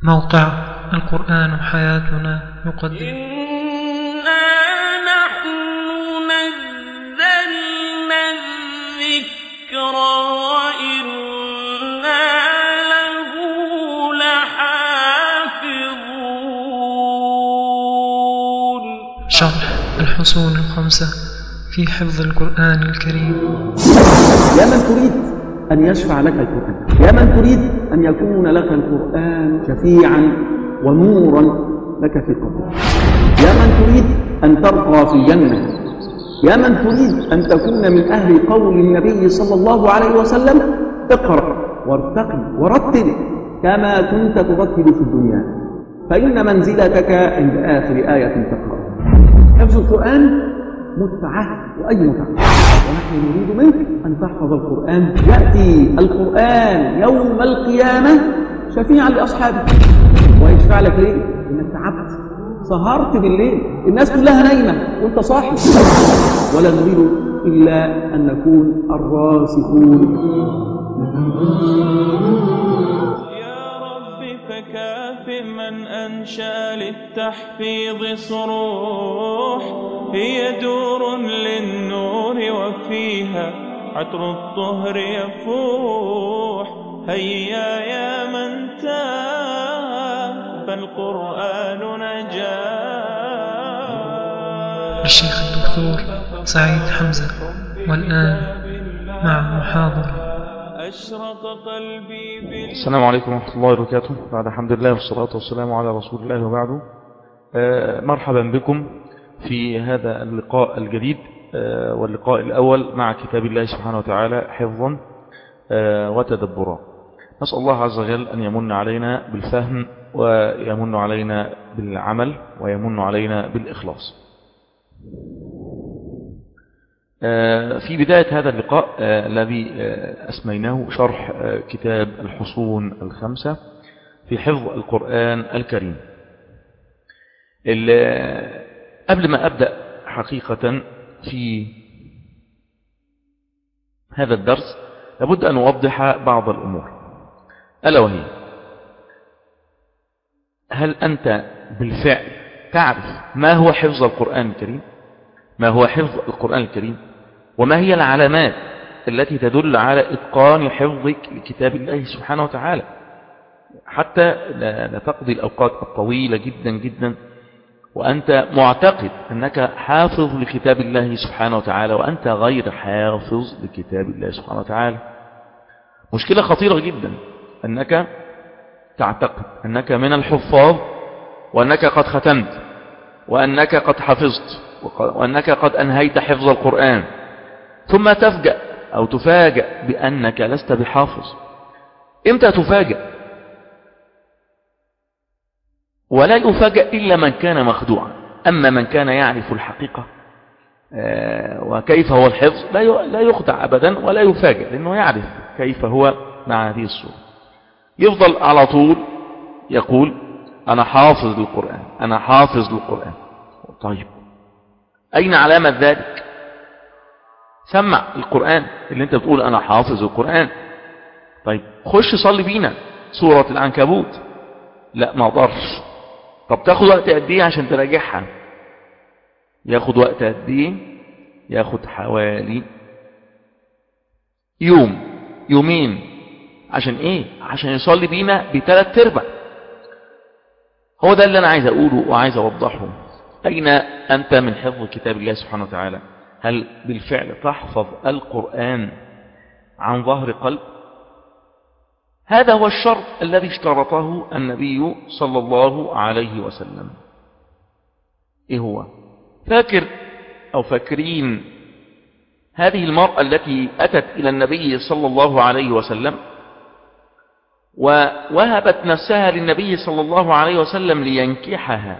موقع القرآن حياتنا يقدم إنا نحن نزلنا الذكر وإنا له لحافظون شرح الحصول الخمسة في حفظ القرآن الكريم يا من تريد أن يشفع لك القرآن يا من تريد أن يكون لك القرآن شفيعا ونورا لك في قبرك يا من تريد أن ترقى في الجنة يا من تريد أن تكون من أهل قول النبي صلى الله عليه وسلم اقرأ وارتقي ورتل كما كنت ترتل في الدنيا فإن منزلتك عند آخر آية تقرأ حفظ القرآن متعة وأي متعة ونحن نريد منك أن تحفظ القرآن يأتي القرآن يوم القيامة شفيعا لأصحابه ويشفع لك ليه؟ إنك تعبت سهرت بالليل الناس كلها نايمة وانت صاحي ولا نريد إلا أن نكون الراسخون يا رب فكاف من أنشأ للتحفيظ صروح هي دور للنور وفيها عطر الطهر يفوح هيا يا من تاه فالقرآن نجاه للشيخ الدكتور سعيد حمزة والآن مع المحاضرة أشرق قلبي بال السلام عليكم ورحمة الله وبركاته بعد الحمد لله والصلاة والسلام على رسول الله وبعده آه، مرحبا بكم في هذا اللقاء الجديد آه، واللقاء الأول مع كتاب الله سبحانه وتعالى حفظا آه، وتدبرا نسأل الله عز وجل أن يمن علينا بالفهم ويمن علينا بالعمل ويمن علينا بالإخلاص آه، في بداية هذا اللقاء آه، الذي آه، أسميناه شرح آه، كتاب الحصون الخمسة في حفظ القرآن الكريم ال- قبل ما أبدأ حقيقة في هذا الدرس لابد أن أوضح بعض الأمور ألا وهي هل أنت بالفعل تعرف ما هو حفظ القرآن الكريم ما هو حفظ القرآن الكريم وما هي العلامات التي تدل على إتقان حفظك لكتاب الله سبحانه وتعالى حتى لا لا تقضي الأوقات الطويلة جدا جدا وأنت معتقد أنك حافظ لكتاب الله سبحانه وتعالى وأنت غير حافظ لكتاب الله سبحانه وتعالى مشكلة خطيرة جدا أنك تعتقد أنك من الحفاظ وأنك قد ختمت وأنك قد حفظت وق- وأنك قد أنهيت حفظ القرآن ثم تفجأ أو تفاجأ بأنك لست بحافظ إمتى تفاجأ ولا يفاجأ إلا من كان مخدوعا أما من كان يعرف الحقيقة آه، وكيف هو الحفظ لا ي- لا يخدع أبدا ولا يفاجأ لأنه يعرف كيف هو مع هذه الصورة يفضل على طول يقول أنا حافظ للقرآن أنا حافظ للقرآن طيب أين علامة ذلك سمع القرآن اللي انت بتقول أنا حافظ القرآن طيب خش صلي بينا سورة العنكبوت لا ما اقدرش طب تاخد وقت قد ايه عشان تراجعها ياخد وقت قد ايه ياخد حوالي يوم يومين عشان ايه عشان يصلي بينا بثلاث ارباع هو ده اللي انا عايز اقوله وعايز اوضحه اين انت من حفظ كتاب الله سبحانه وتعالى هل بالفعل تحفظ القرآن عن ظهر قلب هذا هو الشرط الذي اشترطه النبي صلى الله عليه وسلم ايه هو فاكر او فاكرين هذه المرأة التي أتت إلى النبي صلى الله عليه وسلم ووهبت نفسها للنبي صلى الله عليه وسلم لينكحها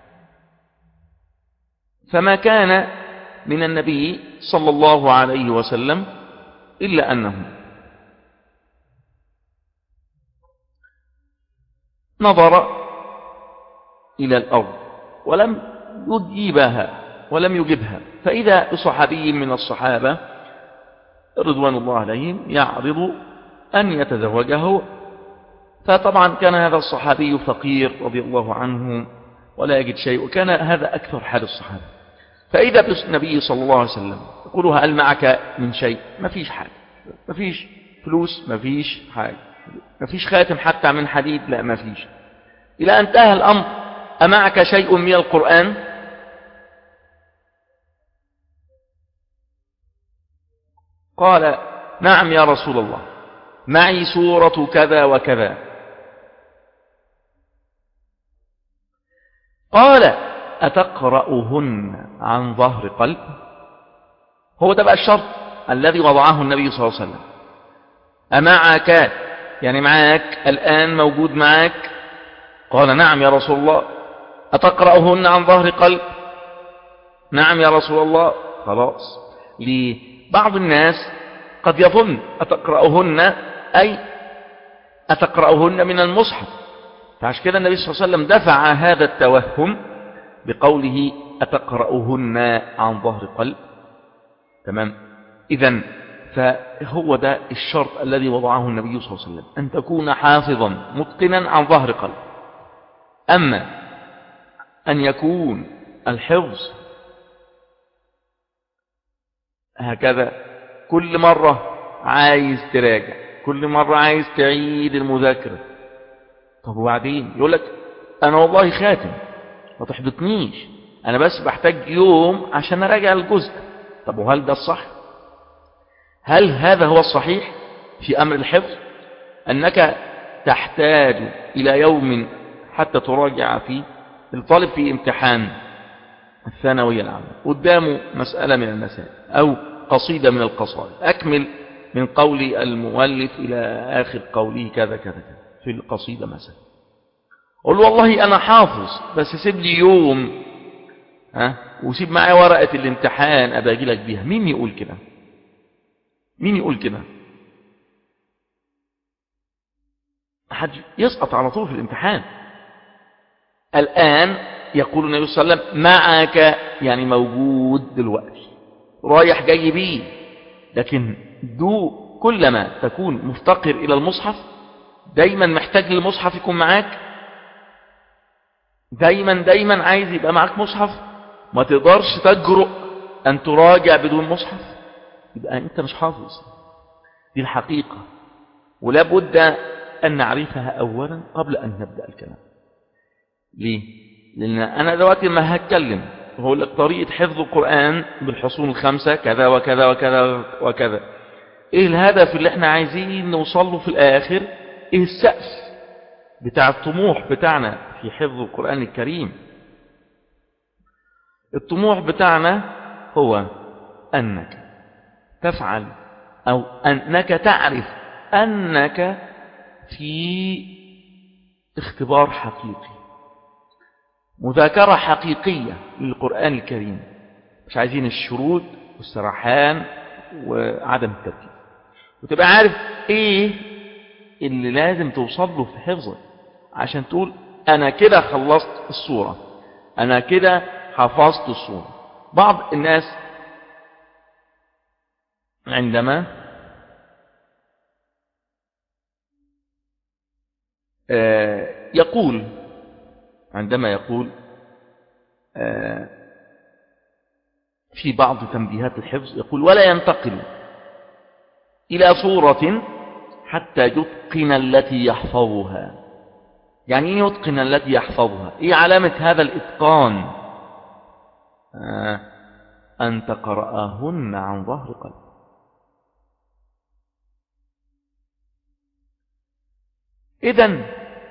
فما كان من النبي صلى الله عليه وسلم إلا أنه نظر إلى الأرض ولم يجيبها ولم يجبها فإذا بصحابي من الصحابة رضوان الله عليهم يعرض أن يتزوجه فطبعا كان هذا الصحابي فقير رضي الله عنه ولا يجد شيء وكان هذا أكثر حال الصحابة فإذا بالنبي صلى الله عليه وسلم يقول هل معك من شيء ما فيش حاجة ما فيش فلوس ما فيش حاجة ما فيش خاتم حتى من حديد لا ما فيش إلى أن انتهى الأمر أمعك شيء من القرآن قال نعم يا رسول الله معي سورة كذا وكذا قال أتقرأهن عن ظهر قلب هو ده بقى الشرط الذي وضعه النبي صلى الله عليه وسلم أمعك يعني معك الآن موجود معك قال نعم يا رسول الله أتقرأهن عن ظهر قلب نعم يا رسول الله خلاص لبعض الناس قد يظن أتقرأهن أي أتقرأهن من المصحف فعش كده النبي صلى الله عليه وسلم دفع هذا التوهم بقوله أتقرأهن عن ظهر قلب تمام إذا فهو ده الشرط الذي وضعه النبي صلى الله عليه وسلم أن تكون حافظا متقنا عن ظهر قلب أما أن يكون الحفظ هكذا كل مرة عايز تراجع كل مرة عايز تعيد المذاكرة طب وبعدين يقول لك أنا والله خاتم ما تحبطنيش أنا بس بحتاج يوم عشان أراجع الجزء طب وهل ده الصح هل هذا هو الصحيح في أمر الحفظ أنك تحتاج إلى يوم حتى تراجع فيه الطالب في امتحان الثانوية العامة قدامه مسألة من المسائل أو قصيدة من القصائد أكمل من قول المؤلف إلى آخر قوله كذا كذا كذا في القصيدة مثلا قل والله أنا حافظ بس سيب لي يوم ها وسيب معايا ورقة الامتحان أبقى أجي لك بيها مين يقول كده مين يقول كده حد يسقط على طول في الامتحان الآن يقول النبي صلى الله عليه وسلم معك يعني موجود دلوقتي رايح جاي بيه لكن دو كلما تكون مفتقر إلى المصحف دايما محتاج للمصحف يكون معاك دايما دايما عايز يبقى معاك مصحف ما تقدرش تجرؤ أن تراجع بدون مصحف يبقى أنت مش حافظ دي الحقيقة ولا بد أن نعرفها أولا قبل أن نبدأ الكلام ليه؟ لأن أنا دلوقتي ما هتكلم هو لك طريقة حفظ القرآن بالحصول الخمسة كذا وكذا وكذا وكذا إيه الهدف اللي احنا عايزين نوصل له في الآخر إيه السقف بتاع الطموح بتاعنا في حفظ القرآن الكريم الطموح بتاعنا هو أنك تفعل أو أنك تعرف أنك في اختبار حقيقي مذاكرة حقيقية للقرآن الكريم مش عايزين الشرود والسرحان وعدم التركيز وتبقى عارف ايه اللي لازم توصل له في حفظك عشان تقول انا كده خلصت الصورة انا كده حفظت الصورة بعض الناس عندما يقول عندما يقول في بعض تنبيهات الحفظ يقول ولا ينتقل إلى صورة حتى يتقن التي يحفظها يعني ايه يتقن التي يحفظها ايه علامة هذا الاتقان أن تقرأهن عن ظهر قلب إذن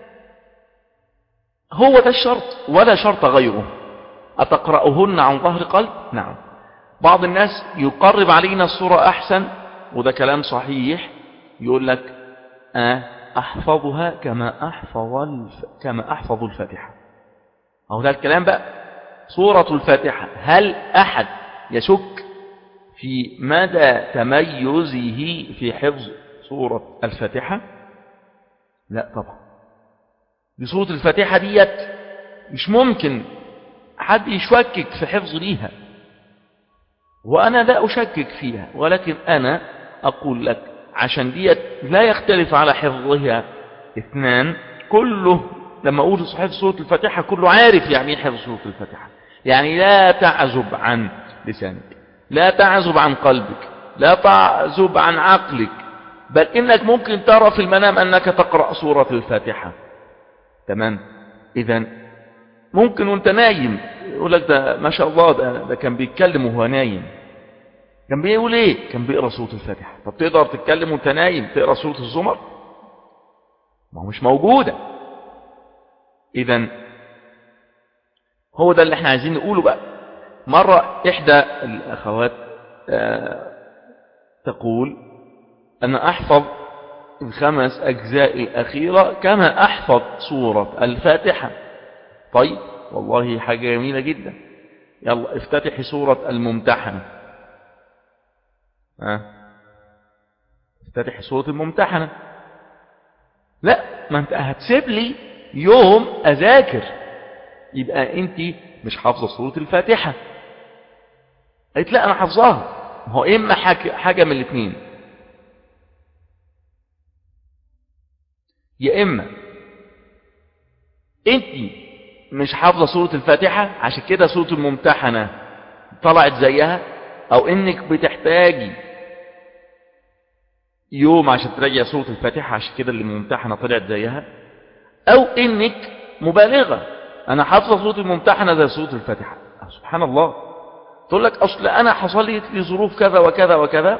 هو ده الشرط ولا شرط غيره أتقرأهن عن ظهر قلب نعم بعض الناس يقرب علينا الصورة أحسن وده كلام صحيح يقول لك أحفظها كما أحفظ, الف... كما أحفظ الفاتحة أو ده الكلام بقى صورة الفاتحة هل أحد يشك في مدى تميزه في حفظ صورة الفاتحة لا طبعا دي صورة الفاتحة ديت مش ممكن حد يشكك في حفظ ليها وأنا لا أشكك فيها ولكن أنا أقول لك عشان ديت لا يختلف على حفظها اثنان كله لما أقول صحيح سورة الفاتحة كله عارف يعني ايه حفظ سورة الفاتحة يعني لا تعزب عن لسانك لا تعزب عن قلبك لا تعزب عن عقلك بل إنك ممكن ترى في المنام أنك تقرأ سورة الفاتحة تمام إذا ممكن وانت نايم يقول لك ده ما شاء الله ده, ده كان بيتكلم وهو نايم كان بيقول ايه كان بيقرا سوره الفاتحه طب تقدر تتكلم وانت نايم تقرا سوره الزمر ما هو مش موجوده اذا هو ده اللي احنا عايزين نقوله بقى مره احدى الاخوات آه تقول انا احفظ الخمس اجزاء الاخيره كما احفظ سوره الفاتحه طيب والله حاجه جميله جدا يلا افتتحي سوره الممتحنه ها افتتحي سوره الممتحنه لا ما انت هتسيب لي يوم اذاكر يبقى انت مش حافظه سوره الفاتحه قالت لا انا حافظاها ما هو اما حاجه, حاجة من الاثنين يا اما انت مش حافظه سوره الفاتحه عشان كده سوره الممتحنه طلعت زيها او انك بتحتاجي يوم عشان تراجع سوره الفاتحه عشان كده اللي الممتحنه طلعت زيها او انك مبالغه انا حافظه سوره الممتحنه زي سوره الفاتحه سبحان الله تقول لك اصل انا حصلت لي ظروف كذا وكذا وكذا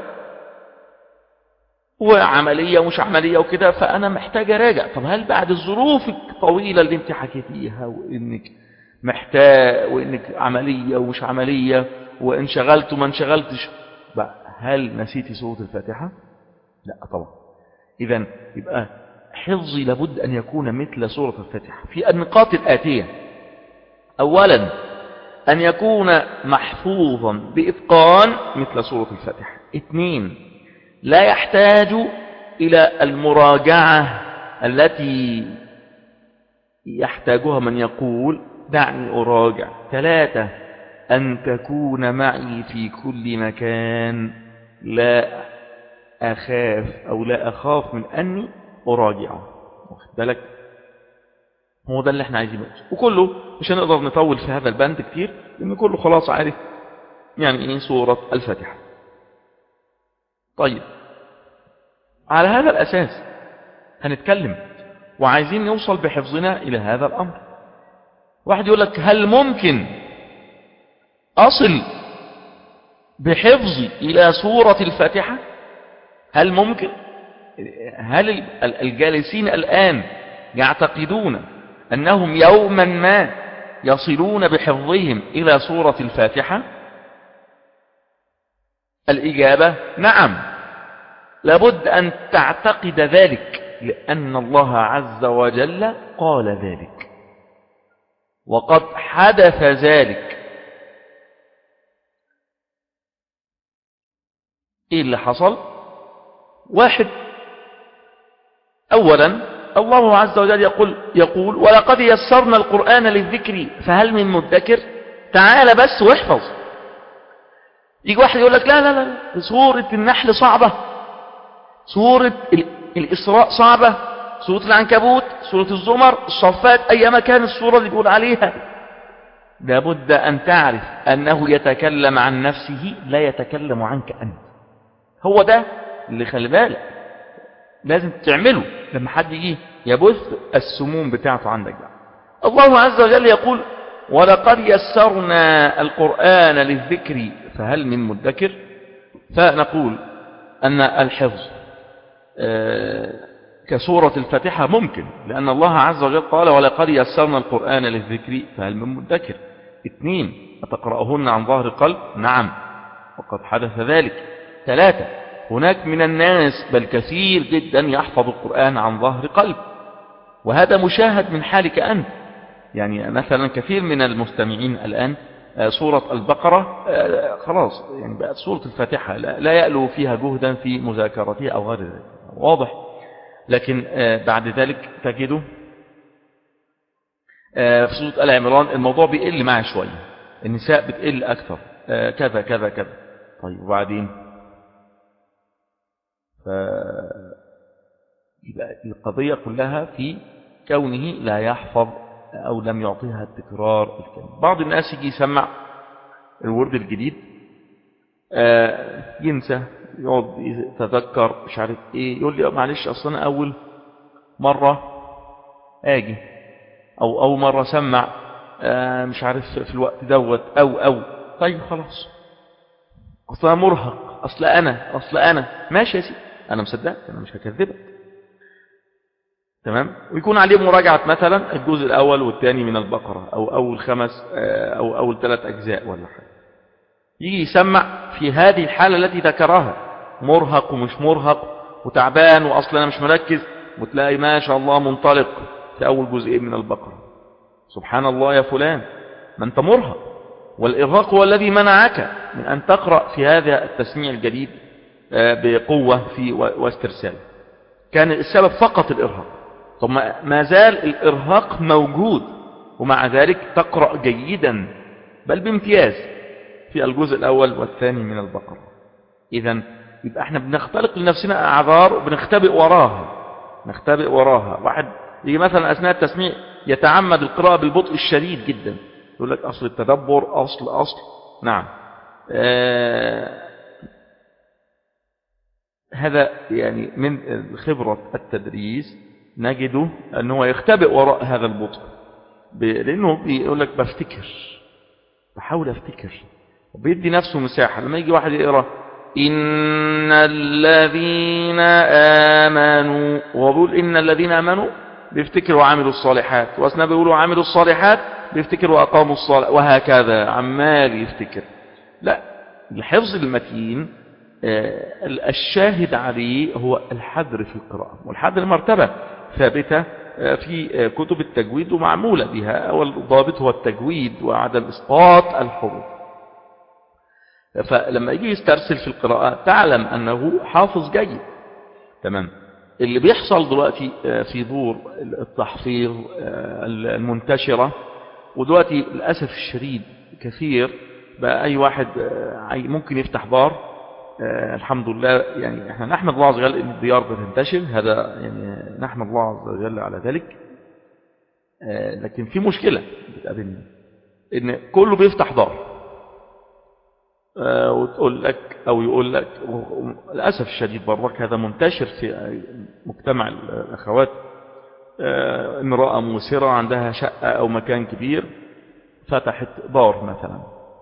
وعملية ومش عملية وكده فأنا محتاج أراجع طب هل بعد الظروف الطويلة اللي انت حكيتيها وإنك محتاج وإنك عملية ومش عملية وانشغلت وما انشغلتش بقى هل نسيتي سورة الفاتحة؟ لا طبعا إذا يبقى حفظي لابد أن يكون مثل سورة الفاتحة في النقاط الآتية أولا أن يكون محفوظا بإتقان مثل سورة الفاتحة اثنين لا يحتاج إلى المراجعة التي يحتاجها من يقول دعني أراجع ثلاثة أن تكون معي في كل مكان لا أخاف أو لا أخاف من أني أراجعه واخد بالك هو ده اللي احنا عايزينه وكله مش هنقدر نطول في هذا البند كتير لأن كله خلاص عارف يعني ايه سورة الفاتحة طيب على هذا الأساس هنتكلم وعايزين نوصل بحفظنا إلى هذا الأمر واحد يقول لك هل ممكن أصل بحفظي إلى سورة الفاتحة هل ممكن هل الجالسين الآن يعتقدون أنهم يوما ما يصلون بحفظهم إلى سورة الفاتحة الإجابة نعم لابد أن تعتقد ذلك لأن الله عز وجل قال ذلك وقد حدث ذلك ايه اللي حصل واحد اولا الله عز وجل يقول, يقول ولقد يسرنا القرآن للذكر فهل من مدكر تعال بس واحفظ يجي واحد يقول لك لا لا لا سورة النحل صعبة سورة الإسراء صعبة سورة العنكبوت سورة الزمر الصفات أي مكان السورة اللي بيقول عليها لابد أن تعرف أنه يتكلم عن نفسه لا يتكلم عنك أنت هو ده اللي خلي بالك لازم تعمله لما حد يجي يبث السموم بتاعته عندك بقى الله عز وجل يقول ولقد يسرنا القرآن للذكر فهل من مدكر فنقول أن الحفظ كسورة الفاتحة ممكن لأن الله عز وجل قال ولقد يسرنا القرآن للذكر فهل من مدكر اثنين أتقرأهن عن ظهر قلب نعم وقد حدث ذلك ثلاثة هناك من الناس بل كثير جدا يحفظ القرآن عن ظهر قلب وهذا مشاهد من حالك أنت يعني مثلا كثير من المستمعين الآن سورة البقرة خلاص يعني بقت سورة الفاتحة لا يألو فيها جهدا في مذاكرتها أو غير ذلك واضح لكن بعد ذلك تجده في سورة آل عمران الموضوع بيقل معي شوية النساء بتقل أكثر كذا كذا كذا طيب وبعدين ف يبقى القضية كلها في كونه لا يحفظ أو لم يعطيها التكرار الكامل بعض الناس يجي يسمع الورد الجديد آه، ينسى يقعد يتذكر مش عارف ايه يقول لي معلش اصلا انا اول مرة اجي او اول مرة اسمع آه، مش عارف في الوقت دوت او او طيب خلاص اصلا مرهق اصل انا اصل انا ماشي يا سيدي انا مصدقك انا مش هكذبك تمام ويكون عليه مراجعة مثلا الجزء الأول والثاني من البقرة أو أول خمس آه، أو أول ثلاث أجزاء ولا حاجة يجي يسمع في هذه الحالة التي ذكرها مرهق ومش مرهق وتعبان وأصلا أنا مش مركز وتلاقي ما شاء الله منطلق في أول جزئين من البقرة سبحان الله يا فلان ما أنت مرهق والإرهاق هو الذي منعك من أن تقرأ في هذا التسميع الجديد آه، بقوة في واسترسال كان السبب فقط الإرهاق ثم ما زال الإرهاق موجود ومع ذلك تقرأ جيدا بل بامتياز في الجزء الأول والثاني من البقرة إذا يبقى احنا بنختلق لنفسنا أعذار وبنختبئ وراها نختبئ وراها واحد يجي مثلا أثناء التسميع يتعمد القراءة بالبطء الشديد جدا يقول لك أصل التدبر أصل أصل نعم آه هذا يعني من خبرة التدريس نجده أنه يختبئ وراء هذا البطء ب- لأنه بيقول لك بفتكر بحاول أفتكر وبيدي نفسه مساحة لما يجي واحد يقرأ إن الذين آمنوا وهو بيقول إن الذين آمنوا بيفتكروا وعملوا الصالحات وأثناء بيقولوا وعملوا الصالحات بيفتكروا وأقاموا الصلاة وهكذا عمال يفتكر لا الحفظ المتين آه، الشاهد عليه هو الحذر في القراءة والحذر مرتبة ثابتة آه، في آه، كتب التجويد ومعمولة بها والضابط هو التجويد وعدم إسقاط الحروف فلما يجي يسترسل في القراءة تعلم أنه حافظ جيد تمام اللي بيحصل دلوقتي آه، في دور التحفيظ آه، المنتشرة ودلوقتي للأسف الشديد كثير بقى أي واحد آه، عاي- ممكن يفتح بار آه، الحمد لله يعني احنا نحمد الله عز وجل ان الديار بتنتشر هذا يعني نحمد الله عز وجل على ذلك آه، لكن في مشكلة بتقابلنا ان كله بيفتح دار آه، وتقول لك او يقول لك للاسف الشديد برضك هذا منتشر في مجتمع الاخوات آه، امرأة موسرة عندها شقة او مكان كبير فتحت دار مثلا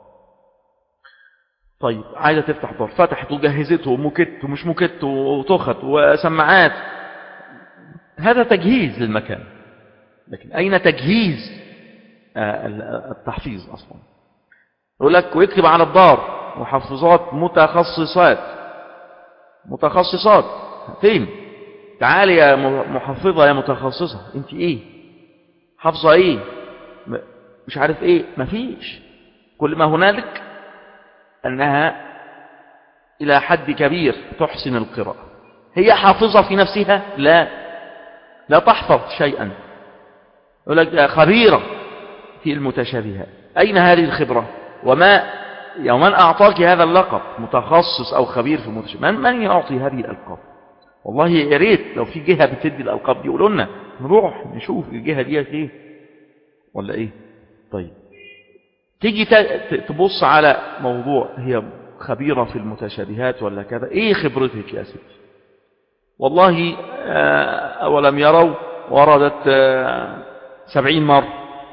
طيب عايزة تفتح دار فتحت وجهزته ومكت ومش مكت وتخت وسماعات هذا تجهيز للمكان لكن أين تجهيز آه، التحفيظ أصلا يقول لك ويكتب على الدار محفظات متخصصات متخصصات فين تعالي يا محفظة يا متخصصة انت ايه حافظة ايه م- مش عارف ايه مفيش كل ما هنالك أنها إلى حد كبير تحسن القراءة هي حافظة في نفسها لا لا تحفظ شيئا يقول لك خبيرة في المتشابهات أين هذه الخبرة وما يوم من أعطاك هذا اللقب متخصص أو خبير في المتشابهات من, من يعطي هذه الألقاب والله يا ريت لو في جهة بتدي الألقاب دي يقولوا لنا نروح نشوف الجهة دي ايه ولا ايه طيب تيجي ت- تبص على موضوع هي خبيرة في المتشابهات ولا كذا ايه خبرتك يا ستي والله آه، أولم يروا وردت آه، سبعين مرة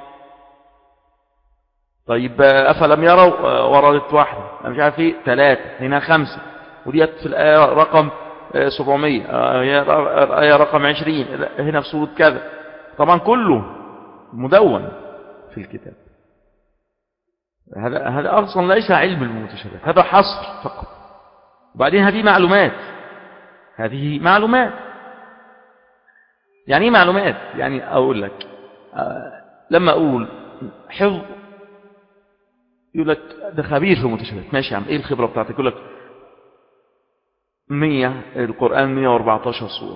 طيب آه، أفلم يروا آه، وردت واحدة أنا مش عارف ايه ثلاثة هنا خمسة وديت في الآية رقم آه، 700 آه، هي ر- الآية رقم 20 هنا في سورة كذا طبعا كله مدون في الكتاب هذا هذا أصلا ليس علم المتشابهات هذا حصر فقط وبعدين هذه معلومات هذه معلومات يعني ايه معلومات يعني أقول لك آه، لما أقول حفظ يقول لك ده خبير في المتشابهات ماشي يا عم ايه الخبرة بتاعتك يقول لك 100 القرآن 114 سورة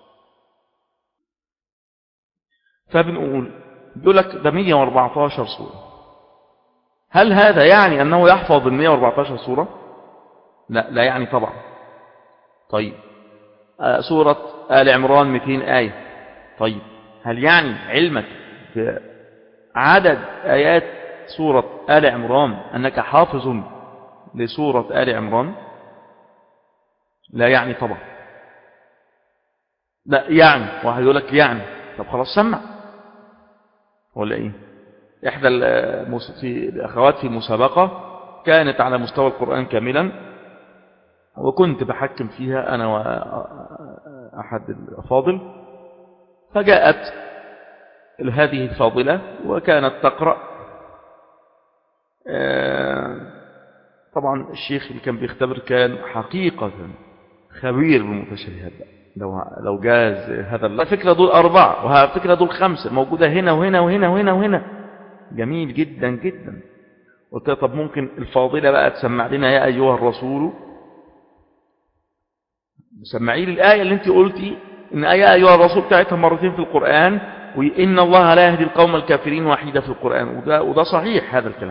فبنقول بيقول لك ده 114 سورة هل هذا يعني أنه يحفظ ال 114 سورة لا لا يعني طبعا طيب آه، سورة آل عمران 200 آية طيب هل يعني علمك بعدد آيات سورة آل عمران أنك حافظ لسورة آل عمران لا يعني طبعا لا يعني واحد يقول لك يعني طب خلاص سمع ولا ايه احدى المس- في الاخوات في مسابقة كانت على مستوى القرآن كاملا وكنت بحكم فيها انا واحد الافاضل فجاءت هذه الفاضلة وكانت تقرأ آه، طبعا الشيخ اللي كان بيختبر كان حقيقة خبير بالمتشابهات بقى. لو لو جاز هذا على فكرة دول أربعة وعلى فكرة دول خمسة موجودة هنا وهنا وهنا وهنا وهنا جميل جدا جدا قلت لها طب ممكن الفاضلة بقى تسمع لنا يا أيها الرسول سمعي لي الآية اللي انت قلتي إن يا أيها الرسول بتاعتها مرتين في القرآن وإن الله لا يهدي القوم الكافرين وحيدة في القرآن وده, وده صحيح هذا الكلام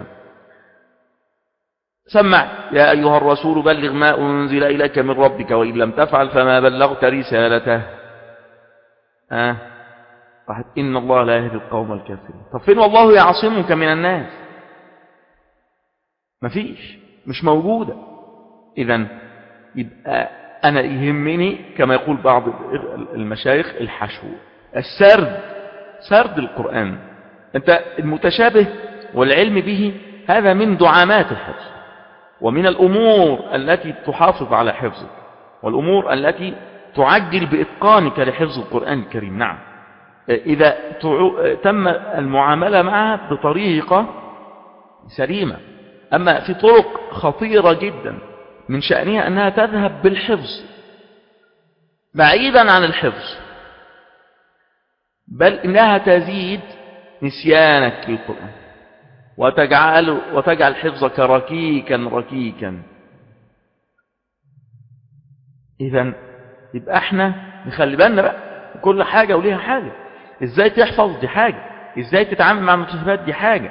سمع يا أيها الرسول بلغ ما أنزل إليك من ربك وإن لم تفعل فما بلغت رسالته آه. راحت إن الله لا يهدي القوم الكافرين طب فين والله يعصمك من الناس مفيش مش موجودة إذا يبقى أنا يهمني كما يقول بعض المشايخ الحشو السرد سرد القرآن أنت المتشابه والعلم به هذا من دعامات الحفظ ومن الأمور التي تحافظ على حفظك والأمور التي تعجل بإتقانك لحفظ القرآن الكريم نعم إذا تم المعاملة معها بطريقة سليمة أما في طرق خطيرة جدا من شأنها أنها تذهب بالحفظ بعيدا عن الحفظ بل إنها تزيد نسيانك للقرآن وتجعل, وتجعل حفظك ركيكا ركيكا إذا يبقى احنا نخلي بالنا بقى كل حاجة وليها حاجة ازاي تحفظ دي حاجة ازاي تتعامل مع المتشابهات دي حاجة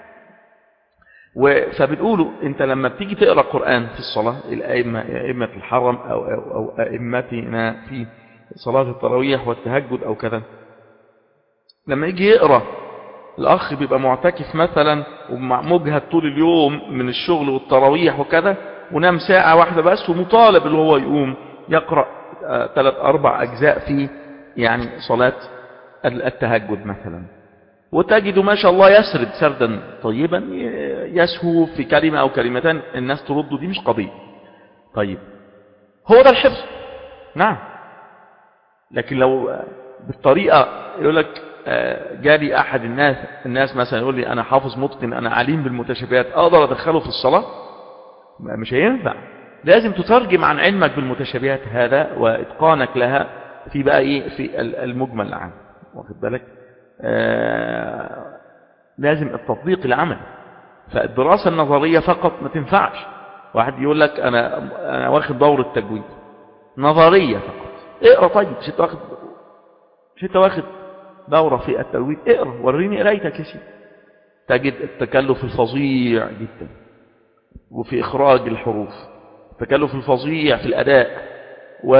فبنقولوا انت لما بتيجي تقرأ قرآن في الصلاة الأئمة أئمة الحرم أو, أو, أو أئمتنا في صلاة التراويح والتهجد أو كذا لما يجي يقرأ الأخ بيبقى معتكف مثلا ومجهد طول اليوم من الشغل والتراويح وكذا ونام ساعة واحدة بس ومطالب اللي هو يقوم يقرأ ثلاث أربع أجزاء في يعني صلاة التهجد مثلا وتجد ما شاء الله يسرد سردا طيبا يسهو في كلمة أو كلمتان الناس ترد دي مش قضية طيب هو ده الحفظ نعم لكن لو بالطريقة يقول لك جالي أحد الناس الناس مثلا يقول لي أنا حافظ متقن أنا عليم بالمتشابهات أقدر أدخله في الصلاة مش هينفع لازم تترجم عن علمك بالمتشابهات هذا وإتقانك لها في بقى إيه في المجمل العام واخد بالك آه لازم التطبيق العمل فالدراسة النظرية فقط ما تنفعش واحد يقول لك أنا, أنا واخد دورة تجويد نظرية فقط اقرأ طيب مش انت واخد مش انت واخد دورة في التجويد اقرأ وريني قرايتك يا سيدي تجد التكلف الفظيع جدا وفي إخراج الحروف التكلف الفظيع في الأداء و...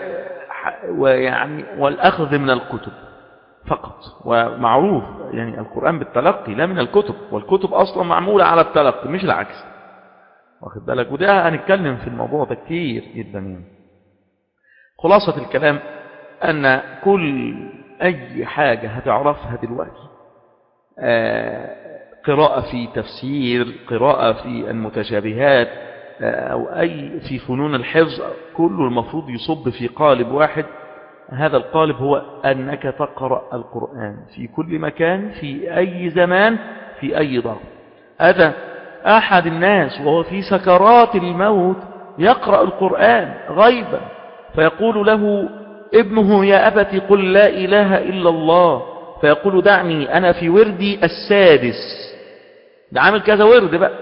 ويعني والأخذ من الكتب فقط ومعروف يعني القرآن بالتلقي لا من الكتب والكتب أصلا معمولة على التلقي مش العكس واخد بالك وده هنتكلم في الموضوع ده كتير جدا يعني خلاصة الكلام أن كل أي حاجة هتعرفها دلوقتي قراءة في تفسير قراءة في المتشابهات أو أي في فنون الحفظ كله المفروض يصب في قالب واحد هذا القالب هو أنك تقرأ القرآن في كل مكان في أي زمان في أي ضغط هذا أحد الناس وهو في سكرات الموت يقرأ القرآن غيبا فيقول له ابنه يا أبت قل لا إله إلا الله فيقول دعني أنا في وردي السادس ده عامل كذا ورد بقى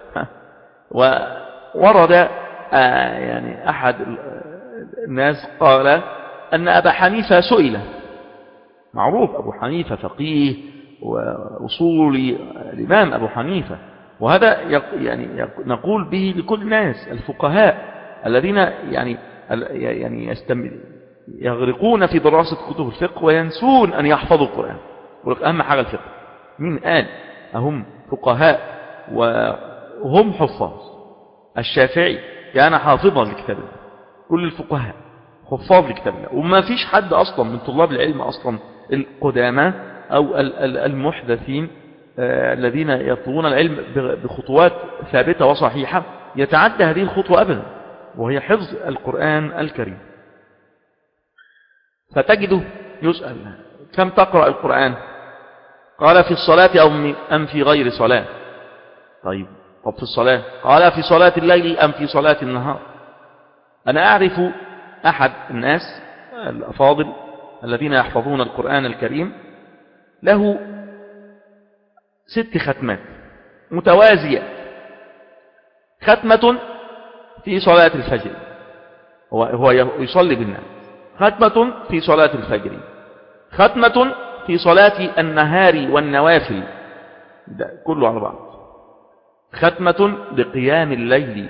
وورد آه يعني أحد الناس قال أن أبا حنيفة سئل معروف أبو حنيفة فقيه وأصولي الإمام أبو حنيفة وهذا يعني نقول به لكل الناس الفقهاء الذين يعني يعني يستم يغرقون في دراسة كتب الفقه وينسون أن يحفظوا القرآن ولك أهم حاجة الفقه مين قال أهم فقهاء وهم حفاظ الشافعي كان حافظا لكتاب الله كل الفقهاء حفاظ لكتاب الله وما فيش حد أصلا من طلاب العلم أصلا القدامى أو ال- ال- المحدثين آه، الذين يطلبون العلم ب- بخطوات ثابتة وصحيحة يتعدى هذه الخطوة أبدا وهي حفظ القرآن الكريم فتجده يسأل كم تقرأ القرآن قال في الصلاة أو م- أم في غير صلاة طيب طب في الصلاة قال في صلاة الليل أم في صلاة النهار أنا أعرف أحد الناس الأفاضل الذين يحفظون القرآن الكريم له ست ختمات متوازية ختمة في صلاة الفجر هو هو يصلي بالناس ختمة في صلاة الفجر ختمة في صلاة النهار والنوافل ده كله على بعض ختمة لقيام الليل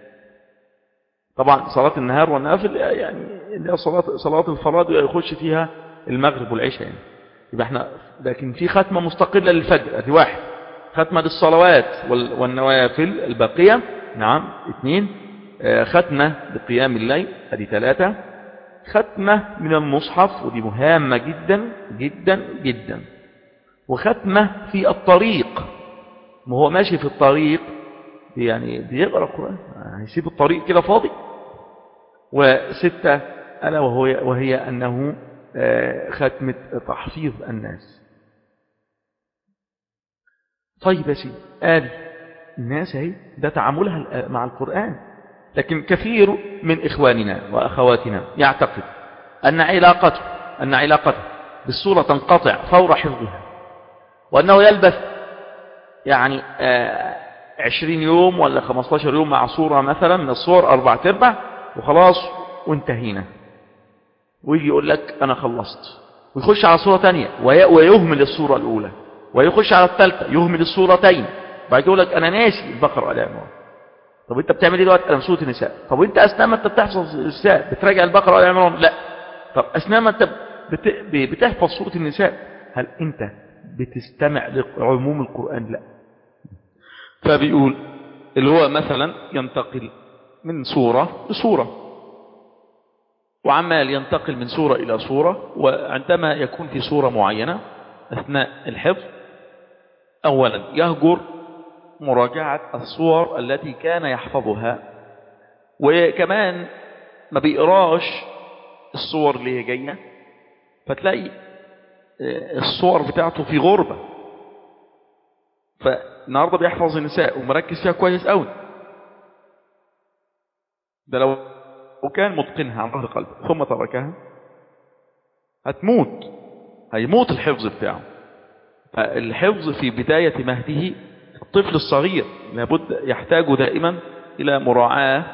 طبعا صلاة النهار والنوافل يعني اللي هي صلاة صلاة الفرائض يخش فيها المغرب والعشاء يعني يبقى احنا لكن في ختمة مستقلة للفجر ادي واحد ختمة للصلوات وال- والنوافل الباقية نعم اثنين آه، ختمة لقيام الليل ادي ثلاثة ختمة من المصحف ودي مهمة جدا جدا جدا وختمة في الطريق ما هو ماشي في الطريق يعني بيقرأ القرآن هيسيب الطريق كده فاضي وستة ألا وهي, وهي أنه آه، ختمة تحفيظ الناس طيب يا سيدي قال الناس اهي ده تعاملها مع القرآن لكن كثير من إخواننا وأخواتنا يعتقد أن علاقته أن علاقته بالسورة تنقطع فور حفظها وأنه يلبث يعني آه، عشرين يوم ولا خمستاشر يوم مع صورة مثلا من الصور أربع تربع وخلاص وانتهينا ويجي يقول لك أنا خلصت ويخش على صورة تانية وي- ويهمل الصورة الأولى ويخش على الثالثة يهمل الصورتين بعد يقول لك أنا ناسي البقرة ولا عمران طب انت بتعمل ايه دلوقتي انا في سوره النساء طب وانت اثناء ما انت بتحفظ النساء بتراجع البقره ولا عمران لا طب اثناء ما انت بت... ب- بتحفظ سوره النساء هل انت بتستمع لعموم القران لا فبيقول اللي هو مثلا ينتقل من سوره لسوره وعمال ينتقل من سوره الى سوره وعندما يكون في سوره معينه اثناء الحفظ اولا يهجر مراجعة الصور التي كان يحفظها وكمان ما بيقراش الصور اللي هي جاية فتلاقي آه، الصور بتاعته في غربة فالنهاردة بيحفظ النساء ومركز فيها كويس قوي ده لو وكان متقنها عن ظهر قلب ثم تركها هتموت هيموت الحفظ بتاعه فالحفظ في بداية مهده الطفل الصغير لابد يحتاج دائما إلى مراعاة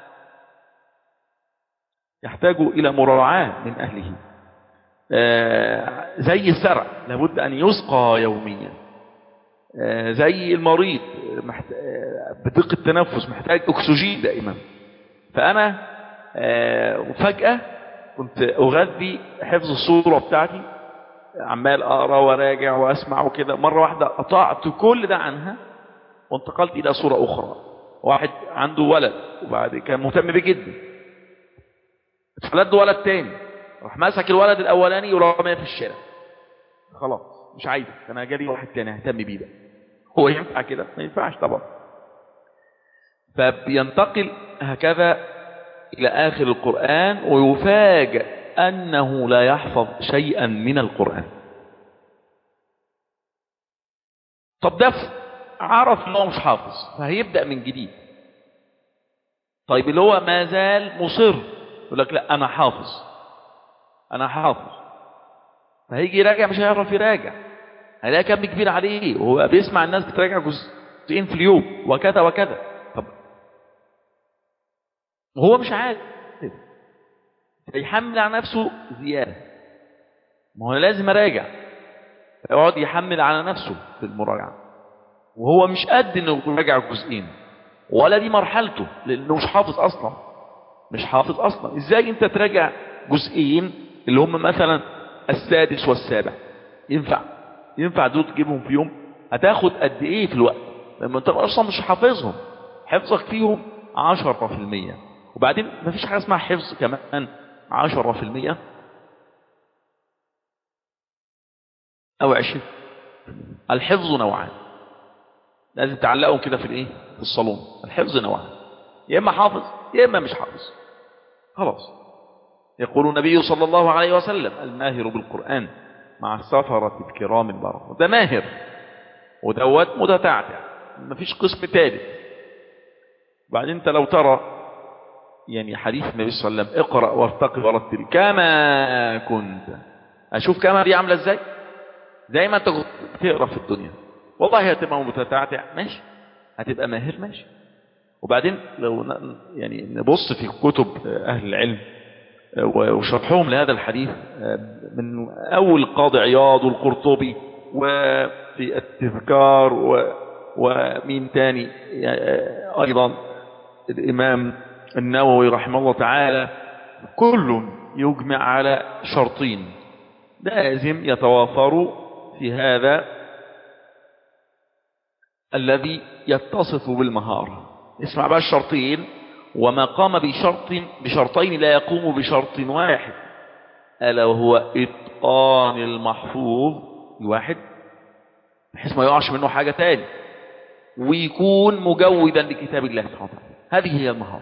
يحتاج إلى مراعاة من أهله آه، زي الزرع لابد أن يسقى يوميا آه، زي المريض محت- آه، بدقة التنفس محتاج أكسجين دائما فأنا آه، فجأة كنت أغذي حفظ الصورة بتاعتي عمال أقرأ وراجع وأسمع وكده مرة واحدة قطعت كل ده عنها وانتقلت إلى صورة أخرى واحد عنده ولد وبعد كان مهتم بيه جدا اتولد ولد تاني راح ماسك الولد الأولاني ورميه في الشارع خلاص مش عايزك أنا جالي واحد تاني اهتم بيه ده هو ينفع كده ما ينفعش طبعا فبينتقل هكذا إلى آخر القرآن ويفاجأ أنه لا يحفظ شيئا من القرآن طب ده عرف أنه مش حافظ فهيبدأ من جديد طيب اللي هو ما زال مصر يقول لك لا أنا حافظ أنا حافظ فهيجي يراجع مش هيعرف يراجع هيلاقي كم كبير عليه وهو بيسمع الناس بتراجع جزئين في اليوم وكذا وكذا طب وهو مش عارف فيحمل على نفسه زيادة ما هو لازم اراجع يقعد يحمل على نفسه في المراجعة وهو مش قد انه يراجع جزئين ولا دي مرحلته لانه مش حافظ اصلا مش حافظ اصلا ازاي انت تراجع جزئين اللي هم مثلا السادس والسابع ينفع ينفع دول تجيبهم في يوم هتاخد قد ايه في الوقت لما انت اصلا مش حافظهم حفظك فيهم عشرة في المية وبعدين مفيش حاجة اسمها حفظ كمان عشرة في المية او عشرين الحفظ نوعان لازم تعلقهم كده في الايه في الصالون الحفظ نوعان يا اما حافظ يا اما مش حافظ خلاص يقول النبي صلى الله عليه وسلم الماهر بالقرآن مع السفرة الكرام البررة ده ماهر ودوت متتعتع مفيش قسم ثالث بعدين انت لو ترى يعني حديث النبي صلى الله عليه وسلم اقرأ وارتقي ورتل كما كنت اشوف كما دي عاملة ازاي زي ما انت كنت بتقرا في الدنيا والله هتبقى متتعتع ماشي هتبقى ماهر ماشي وبعدين لو ن- يعني نبص في كتب اهل العلم وشرحهم لهذا الحديث من اول قاضي عياض والقرطبي وفي التذكار و ومين تاني ايضا الامام النووي رحمه الله تعالى كل يجمع على شرطين لازم يتوافر في هذا الذي يتصف بالمهارة اسمع بقى الشرطين وما قام بشرط بشرطين لا يقوم بشرط واحد ألا وهو إتقان المحفوظ الواحد بحيث ما يقعش منه حاجة تاني ويكون مجودا لكتاب الله سبحانه وتعالى هذه هي المهارة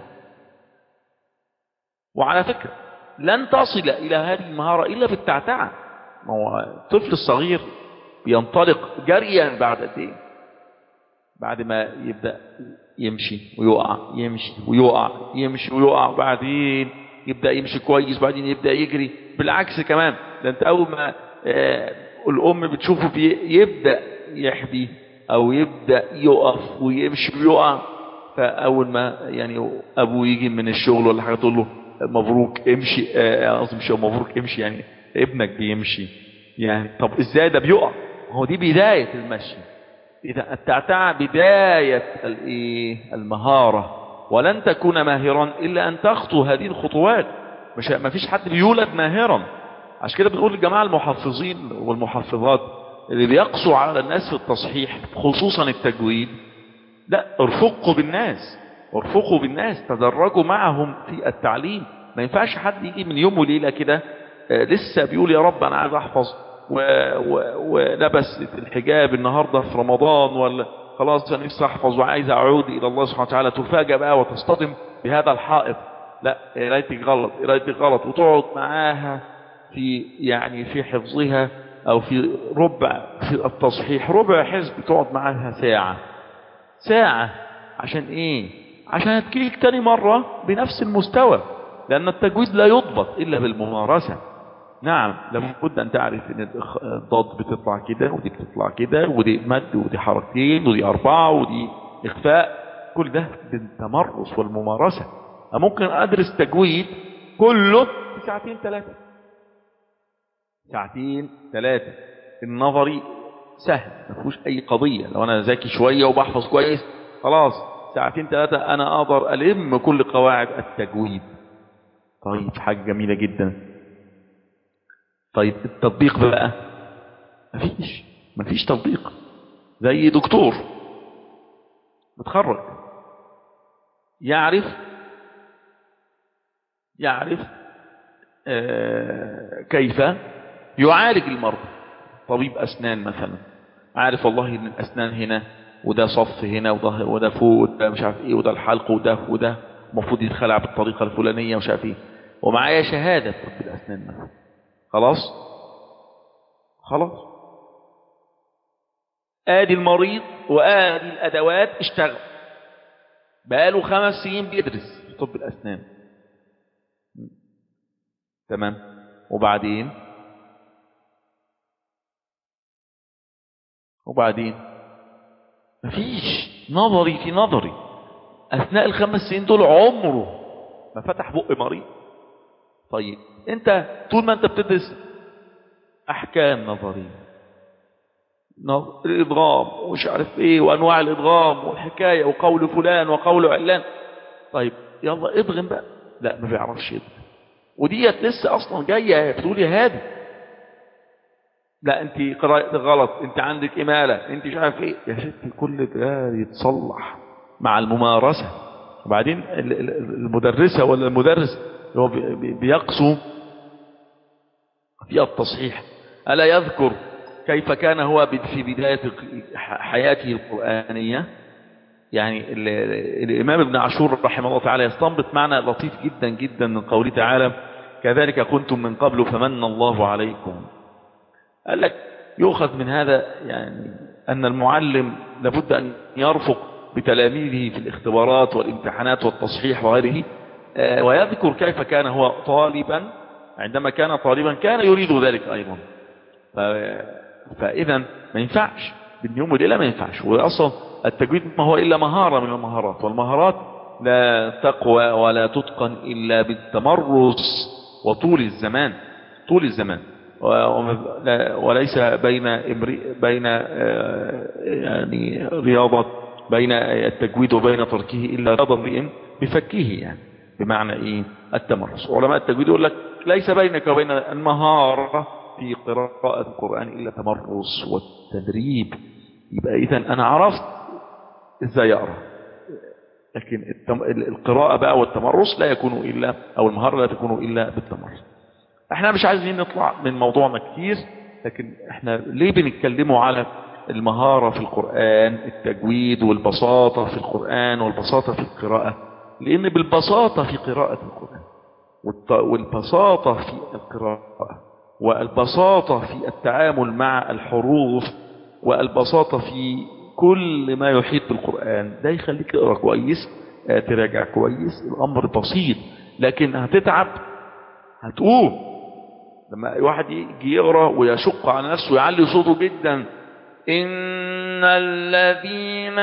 وعلى فكرة لن تصل إلى هذه المهارة إلا بالتعتعة ما هو الطفل الصغير بينطلق جريا بعد قد ايه بعد ما يبدأ يمشي ويقع يمشي ويقع يمشي ويقع بعدين يبدأ يمشي كويس بعدين يبدأ يجري بالعكس كمان ده انت اول ما آه الام بتشوفه بي يبدأ يحبي او يبدأ يقف ويمشي ويقع فاول ما يعني ابوه يجي من الشغل ولا حاجه تقول له مبروك امشي قصدي مش مبروك امشي يعني ابنك بيمشي يعني طب ازاي ده بيقع هو دي بداية المشي إذا التعتع بداية الايه المهارة ولن تكون ماهرا إلا أن تخطو هذه الخطوات مش ما فيش حد بيولد ماهرا عشان كده بنقول للجماعة المحفظين والمحفظات اللي بيقسوا على الناس في التصحيح خصوصا التجويد لا ارفقوا بالناس ارفقوا بالناس تدرجوا معهم في التعليم ما ينفعش حد يجي من يوم وليلة كده آه لسه بيقول يا رب انا عايز احفظ و... و... ولبس الحجاب النهاردة في رمضان ولا خلاص انا نفسي احفظ وعايز اعود الى الله سبحانه وتعالى تفاجأ بقى وتصطدم بهذا الحائط لا قرايتك غلط قرايتك غلط وتقعد معاها في يعني في حفظها او في ربع في التصحيح ربع حزب تقعد معاها ساعة ساعة عشان ايه عشان تجيك تاني مرة بنفس المستوى لأن التجويد لا يضبط إلا بالممارسة نعم لابد أن تعرف أن الضاد بتطلع كده ودي بتطلع كده ودي مد ودي حركتين ودي أربعة ودي إخفاء كل ده بالتمرس والممارسة ممكن أدرس تجويد كله في ساعتين ثلاثة ساعتين ثلاثة النظري سهل ما فيهوش أي قضية لو أنا ذكي شوية وبحفظ كويس خلاص ساعتين ثلاثة أنا أقدر ألم كل قواعد التجويد طيب حاجة جميلة جدا طيب التطبيق بقى مفيش مفيش تطبيق زي دكتور متخرج يعرف يعرف آه كيف يعالج المرضى طبيب أسنان مثلا عارف والله ان الأسنان هنا وده صف هنا وده, وده فوق وده مش عارف ايه وده الحلق وده وده المفروض يتخلع بالطريقة الفلانية مش عارف ايه ومعايا شهادة طب الأسنان مثلا خلاص خلاص ادي المريض وادي الادوات اشتغل بقاله خمس سنين بيدرس في طب الاسنان تمام وبعدين وبعدين مفيش نظري في نظري اثناء الخمس سنين دول عمره ما فتح بق مريض طيب انت طول ما انت بتدرس احكام نظريه الادغام ومش عارف ايه وانواع الادغام والحكايه وقول فلان وقول علان طيب يلا ادغم بقى لا ما بيعرفش يدغم وديت لسه اصلا جايه بتقول يا هادي لا انت قراءتك غلط انت عندك اماله انت مش عارف ايه يا ستي كل ده يتصلح مع الممارسه وبعدين ال- ال- المدرسه ولا المدرس اللي هو بي- بي- بيقسو في التصحيح الا يذكر كيف كان هو بد- في بدايه ح- حياته القرانيه يعني ال- ال- الإمام ابن عاشور رحمه الله تعالى يستنبط معنى لطيف جدا جدا من قوله تعالى كذلك كنتم من قبل فمن الله عليكم قال لك يؤخذ من هذا يعني أن المعلم لابد أن يرفق بتلاميذه في الاختبارات والامتحانات والتصحيح وغيره آه، ويذكر كيف كان هو طالبا عندما كان طالبا كان يريد ذلك أيضا ف- فإذا ما ينفعش من يوم وليلة ما ينفعش وأصلا التجويد ما هو إلا مهارة من المهارات والمهارات لا تقوى ولا تتقن إلا بالتمرس وطول الزمان طول الزمان و- وما- لا- وليس بين امرئ بين آه، يعني رياضة بين التجويد وبين تركه إلا رياضة امرئ بفكه يعني بمعنى إيه التمرس علماء التجويد يقول لك ليس بينك وبين المهارة في قراءة القرآن إلا التمرس والتدريب يبقى إذا أنا عرفت إزاي أقرأ لكن التم... القراءة بقى والتمرس لا يكون إلا أو المهارة لا تكون إلا بالتمرس احنا مش عايزين نطلع من موضوعنا كتير لكن احنا ليه بنتكلموا على المهارة في القرآن التجويد والبساطة في القرآن والبساطة في القراءة لأن بالبساطة في قراءة القرآن والط- والبساطة في القراءة والبساطة في التعامل مع الحروف والبساطة في كل ما يحيط بالقرآن ده يخليك تقرأ كويس آه، تراجع كويس الأمر بسيط لكن هتتعب هتقوم لما واحد يجي يقرأ ويشق على نفسه ويعلي صوته جدا إن الذين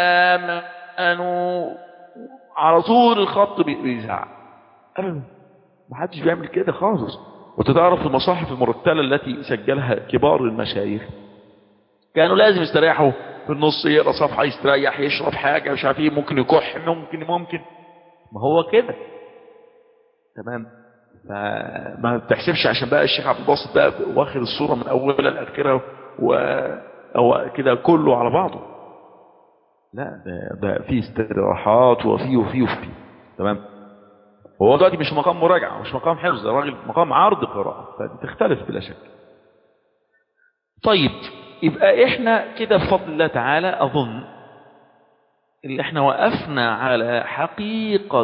آمنوا على طول الخط بي- بيزعق أبدا ما حدش بيعمل كده خالص وتتعرف المصاحف المرتلة التي سجلها كبار المشايخ كانوا لازم يستريحوا في النص يقرا صفحة يستريح يشرب حاجة مش عارف ايه ممكن يكح ممكن ممكن ما هو كده تمام فما بتحسبش عشان بقى الشيخ عبد الباسط بقى واخد الصورة من أولها لآخرها و أو كده كله على بعضه لا ده, ده في استراحات وفي وفي وفي تمام هو دلوقتي مش مقام مراجعة مش مقام حفظ ده راجل مقام عرض قراءة فتختلف بلا شك طيب يبقى احنا كده بفضل الله تعالى اظن اللي احنا وقفنا على حقيقة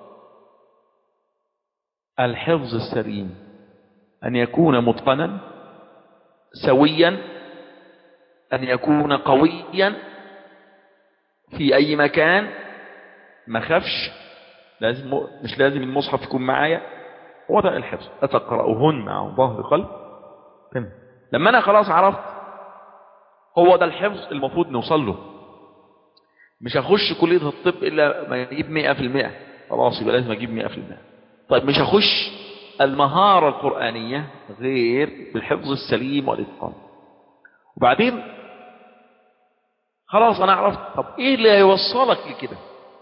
الحفظ السليم ان يكون متقنا سويا ان يكون قويا في اي مكان ما خافش لازم مش لازم المصحف يكون معايا هو ده الحفظ اتقرأهن عن ظهر قلب تمام لما انا خلاص عرفت هو ده الحفظ المفروض نوصل له مش هخش كلية الطب الا ما اجيب 100% خلاص يبقى لازم اجيب 100% طيب مش هخش المهارة القرآنية غير بالحفظ السليم والإتقان وبعدين خلاص انا عرفت طب ايه اللي هيوصلك لكده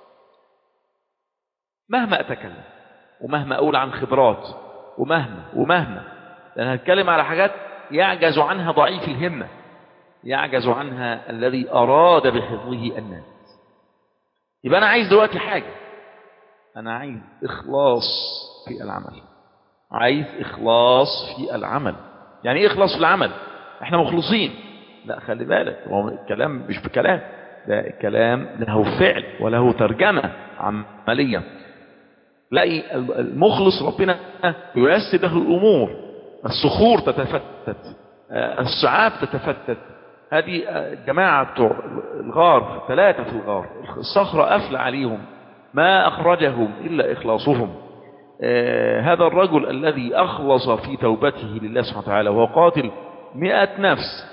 مهما اتكلم ومهما اقول عن خبرات ومهما ومهما لان هتكلم على حاجات يعجز عنها ضعيف الهمة يعجز عنها الذي اراد بحفظه الناس يبقى انا عايز دلوقتي حاجة انا عايز اخلاص في العمل عايز اخلاص في العمل يعني ايه اخلاص في العمل احنا مخلصين لا خلي بالك هو الكلام مش بكلام ده الكلام له فعل وله ترجمة عملية تلاقي المخلص ربنا ييسر له الأمور الصخور تتفتت السعاب تتفتت هذه الجماعة بتوع الغار ثلاثة في الغار الصخرة قافلة عليهم ما أخرجهم إلا إخلاصهم آه هذا الرجل الذي أخلص في توبته لله سبحانه وتعالى وهو قاتل مئة نفس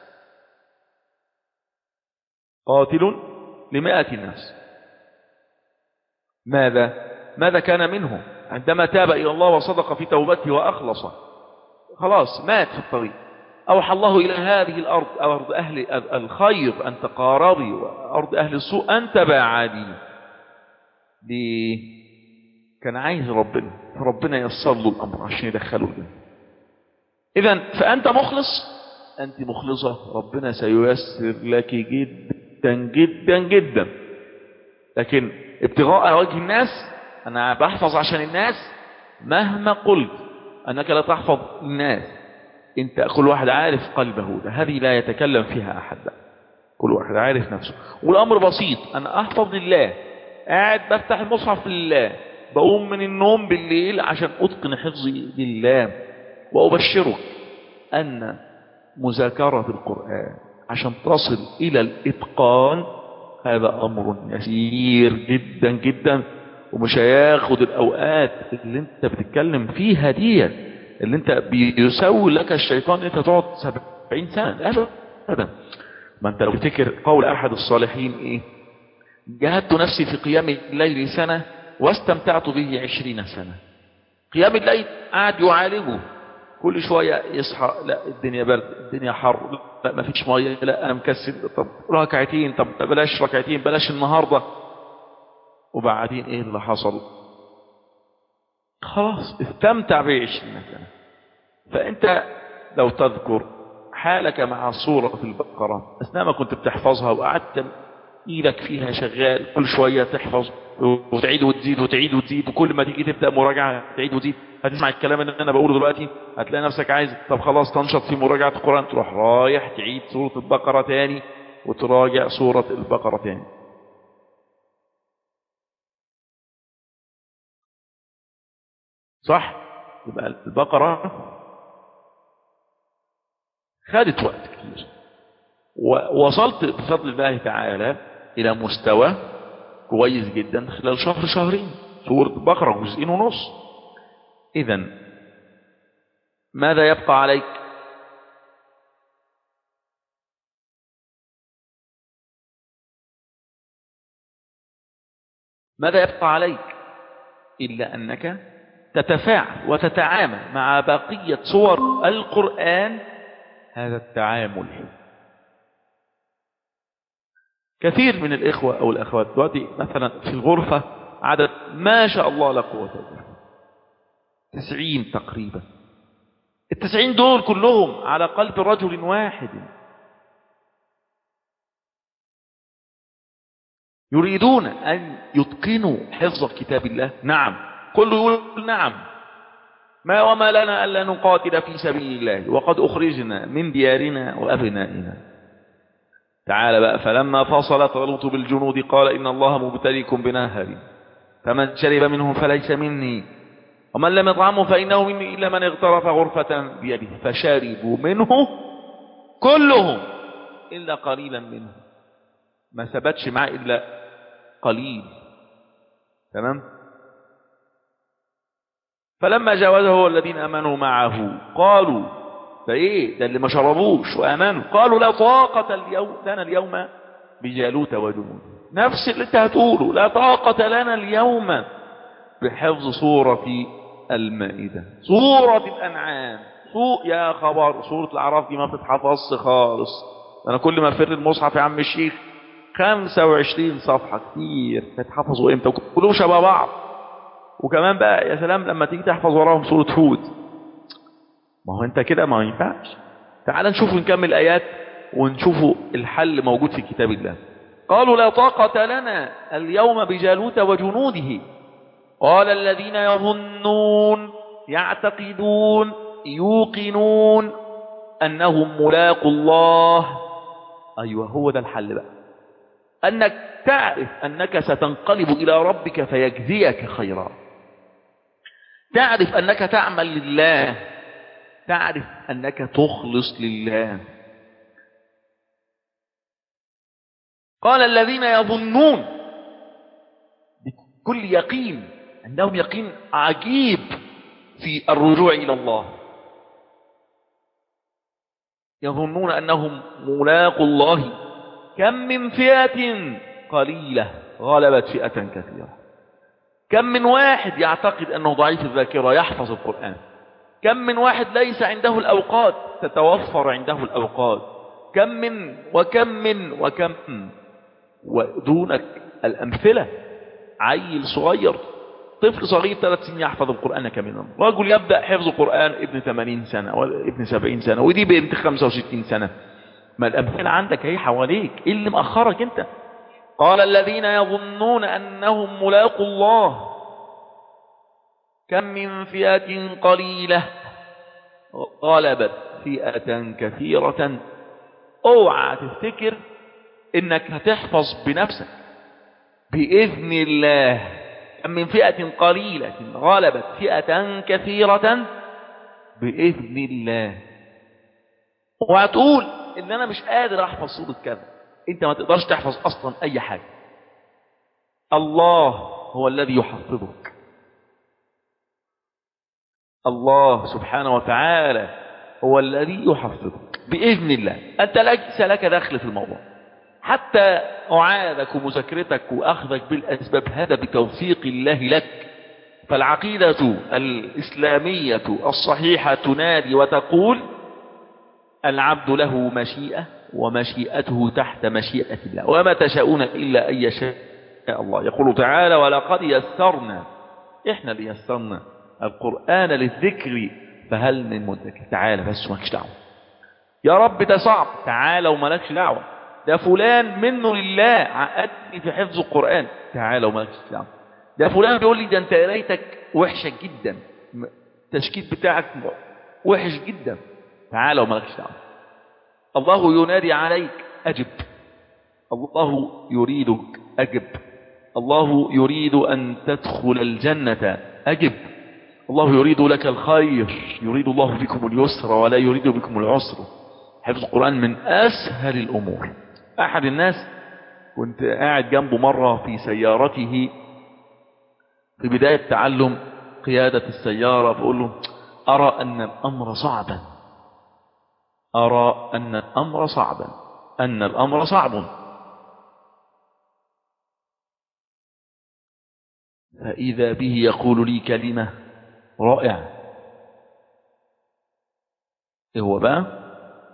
قاتل لمئة نفس ماذا ماذا كان منه عندما تاب إلى الله وصدق في توبته وأخلص خلاص مات في الطريق أوحى الله إلى هذه الأرض أرض أهل الخير أن تقاربي وأرض أهل السوء أن تباعدي كان عايز ربنا ربنا ييسر له الامر عشان يدخله الجنه اذا فانت مخلص انت مخلصه ربنا سييسر لك جدا جدا جدا لكن ابتغاء وجه الناس انا بحفظ عشان الناس مهما قلت انك لا تحفظ الناس انت كل واحد عارف قلبه ده هذه لا يتكلم فيها احد بقى. كل واحد عارف نفسه والامر بسيط انا احفظ لله قاعد بفتح المصحف لله بقوم من النوم بالليل عشان اتقن حفظي لله وابشرك ان مذاكرة القرآن عشان تصل الى الاتقان هذا امر يسير جدا جدا ومش هياخد الاوقات اللي انت بتتكلم فيها دي اللي انت بيسوي لك الشيطان انت تقعد سبعين سنة ابدا ما انت لو تفتكر قول احد الصالحين ايه جاهدت نفسي في قيام الليل سنة واستمتعت به عشرين سنة قيام الليل قاعد يعالجه كل شوية يصحى لا الدنيا برد الدنيا حر لا ما فيش مية لا انا مكسل طب ركعتين طب بلاش ركعتين بلاش النهاردة وبعدين ايه اللي حصل خلاص استمتع بعشرين سنة فانت لو تذكر حالك مع سورة البقرة أثناء ما كنت بتحفظها وقعدت إيدك فيها شغال كل شوية تحفظ وتعيد وتزيد وتعيد وتزيد وكل ما تيجي تبدأ مراجعة تعيد وتزيد هتسمع الكلام اللي أنا بقوله دلوقتي هتلاقي نفسك عايز طب خلاص تنشط في مراجعة القرآن تروح رايح تعيد سورة البقرة تاني وتراجع سورة البقرة تاني صح يبقى البقرة خدت وقت كتير ووصلت بفضل الله تعالى إلى مستوى كويس جدا خلال شهر شهرين سورة بقرة جزئين ونص إذا ماذا يبقى عليك ماذا يبقى عليك إلا أنك تتفاعل وتتعامل مع بقية صور القرآن هذا التعامل كثير من الإخوة أو الأخوات دلوقتي مثلا في الغرفة عدد ما شاء الله لا قوة إلا بالله تسعين تقريبا التسعين دول كلهم على قلب رجل واحد يريدون أن يتقنوا حفظ كتاب الله نعم كله يقول نعم ما وما لنا ألا نقاتل في سبيل الله وقد أخرجنا من ديارنا وأبنائنا تعال بقى فلما فصل طالوت بالجنود قال إن الله مبتليكم بنهر فمن شرب منه فليس مني ومن لم يطعمه فإنه مني إلا من اغترف غرفة بيده فشربوا منه كلهم إلا قليلا منه ما ثبتش معاه إلا قليل تمام فلما جاوزه الذين امنوا معه قالوا ده ايه ده اللي ما شربوش وامنوا قالوا لا طاقة اليوم لنا اليوم بجالوت وجنود نفس اللي انت هتقوله لا طاقة لنا اليوم بحفظ سورة المائدة سورة الانعام سوء يا خبر سورة الاعراف دي ما بتتحفظش خالص انا كل ما افر المصحف يا عم الشيخ 25 صفحة كتير تتحفظوا امتى كلهم شبه بعض وكمان بقى يا سلام لما تيجي تحفظ وراهم سورة هود ما هو انت كده ما ينفعش تعال نشوف نكمل ايات ونشوفوا الحل موجود في كتاب الله قالوا لا طاقة لنا اليوم بجالوت وجنوده قال الذين يظنون يعتقدون يوقنون أنهم ملاقوا الله أيوة هو ده الحل بقى أنك تعرف أنك ستنقلب إلى ربك فيجزيك خيرا تعرف أنك تعمل لله تعرف أنك تخلص لله قال الذين يظنون بكل يقين عندهم يقين عجيب في الرجوع إلى الله يظنون أنهم ملاقوا الله كم من فئة قليلة غلبت فئة كثيرة كم من واحد يعتقد أنه ضعيف الذاكرة يحفظ القرآن كم من واحد ليس عنده الأوقات تتوفر عنده الأوقات كم من وكم من وكم ودونك الأمثلة عيل صغير طفل صغير ثلاث سنين يحفظ القرآن كاملا رجل يبدأ حفظ القرآن ابن 80 سنة وابن 70 سنة ودي بنت 65 سنة ما الأمثلة عندك هي حواليك ايه اللي مأخرك انت قال الذين يظنون أنهم ملاقوا الله كم من فئة قليلة غلبت فئة كثيرة اوعى تفتكر انك هتحفظ بنفسك بإذن الله كم من فئة قليلة غلبت فئة كثيرة بإذن الله وهتقول ان انا مش قادر احفظ سورة كذا انت ما تقدرش تحفظ اصلا اي حاجة الله هو الذي يحفظك الله سبحانه وتعالى هو الذي يحفظك بإذن الله أنت ليس لك دخل في الموضوع حتى أعادك ومذاكرتك وأخذك بالأسباب هذا بتوفيق الله لك فالعقيدة الإسلامية الصحيحة تنادي وتقول العبد له مشيئة ومشيئته تحت مشيئة الله وما تشاءون إلا أن يشاء الله يقول تعالى ولقد يسرنا إحنا اللي يسرنا القرآن للذكر فهل من مدكر تعالى بس مالكش دعوة يا رب ده صعب تعالى ومالكش دعوة ده فلان منه لله عقدني في حفظ القرآن تعالى ومالكش دعوة ده فلان بيقول لي ده انت قرايتك وحشة جدا التشكيل بتاعك وحش جدا تعالى ومالكش دعوة الله ينادي عليك أجب الله يريدك أجب الله يريد أن تدخل الجنة أجب الله يريد لك الخير يريد الله بكم اليسر ولا يريد بكم العسر حفظ القرآن من أسهل الأمور أحد الناس كنت قاعد جنبه مرة في سيارته في بداية تعلم قيادة السيارة فأقول له أرى أن الأمر صعبا أرى أن الأمر صعبا أن الأمر صعب فإذا به يقول لي كلمة رائعة إيه هو بقى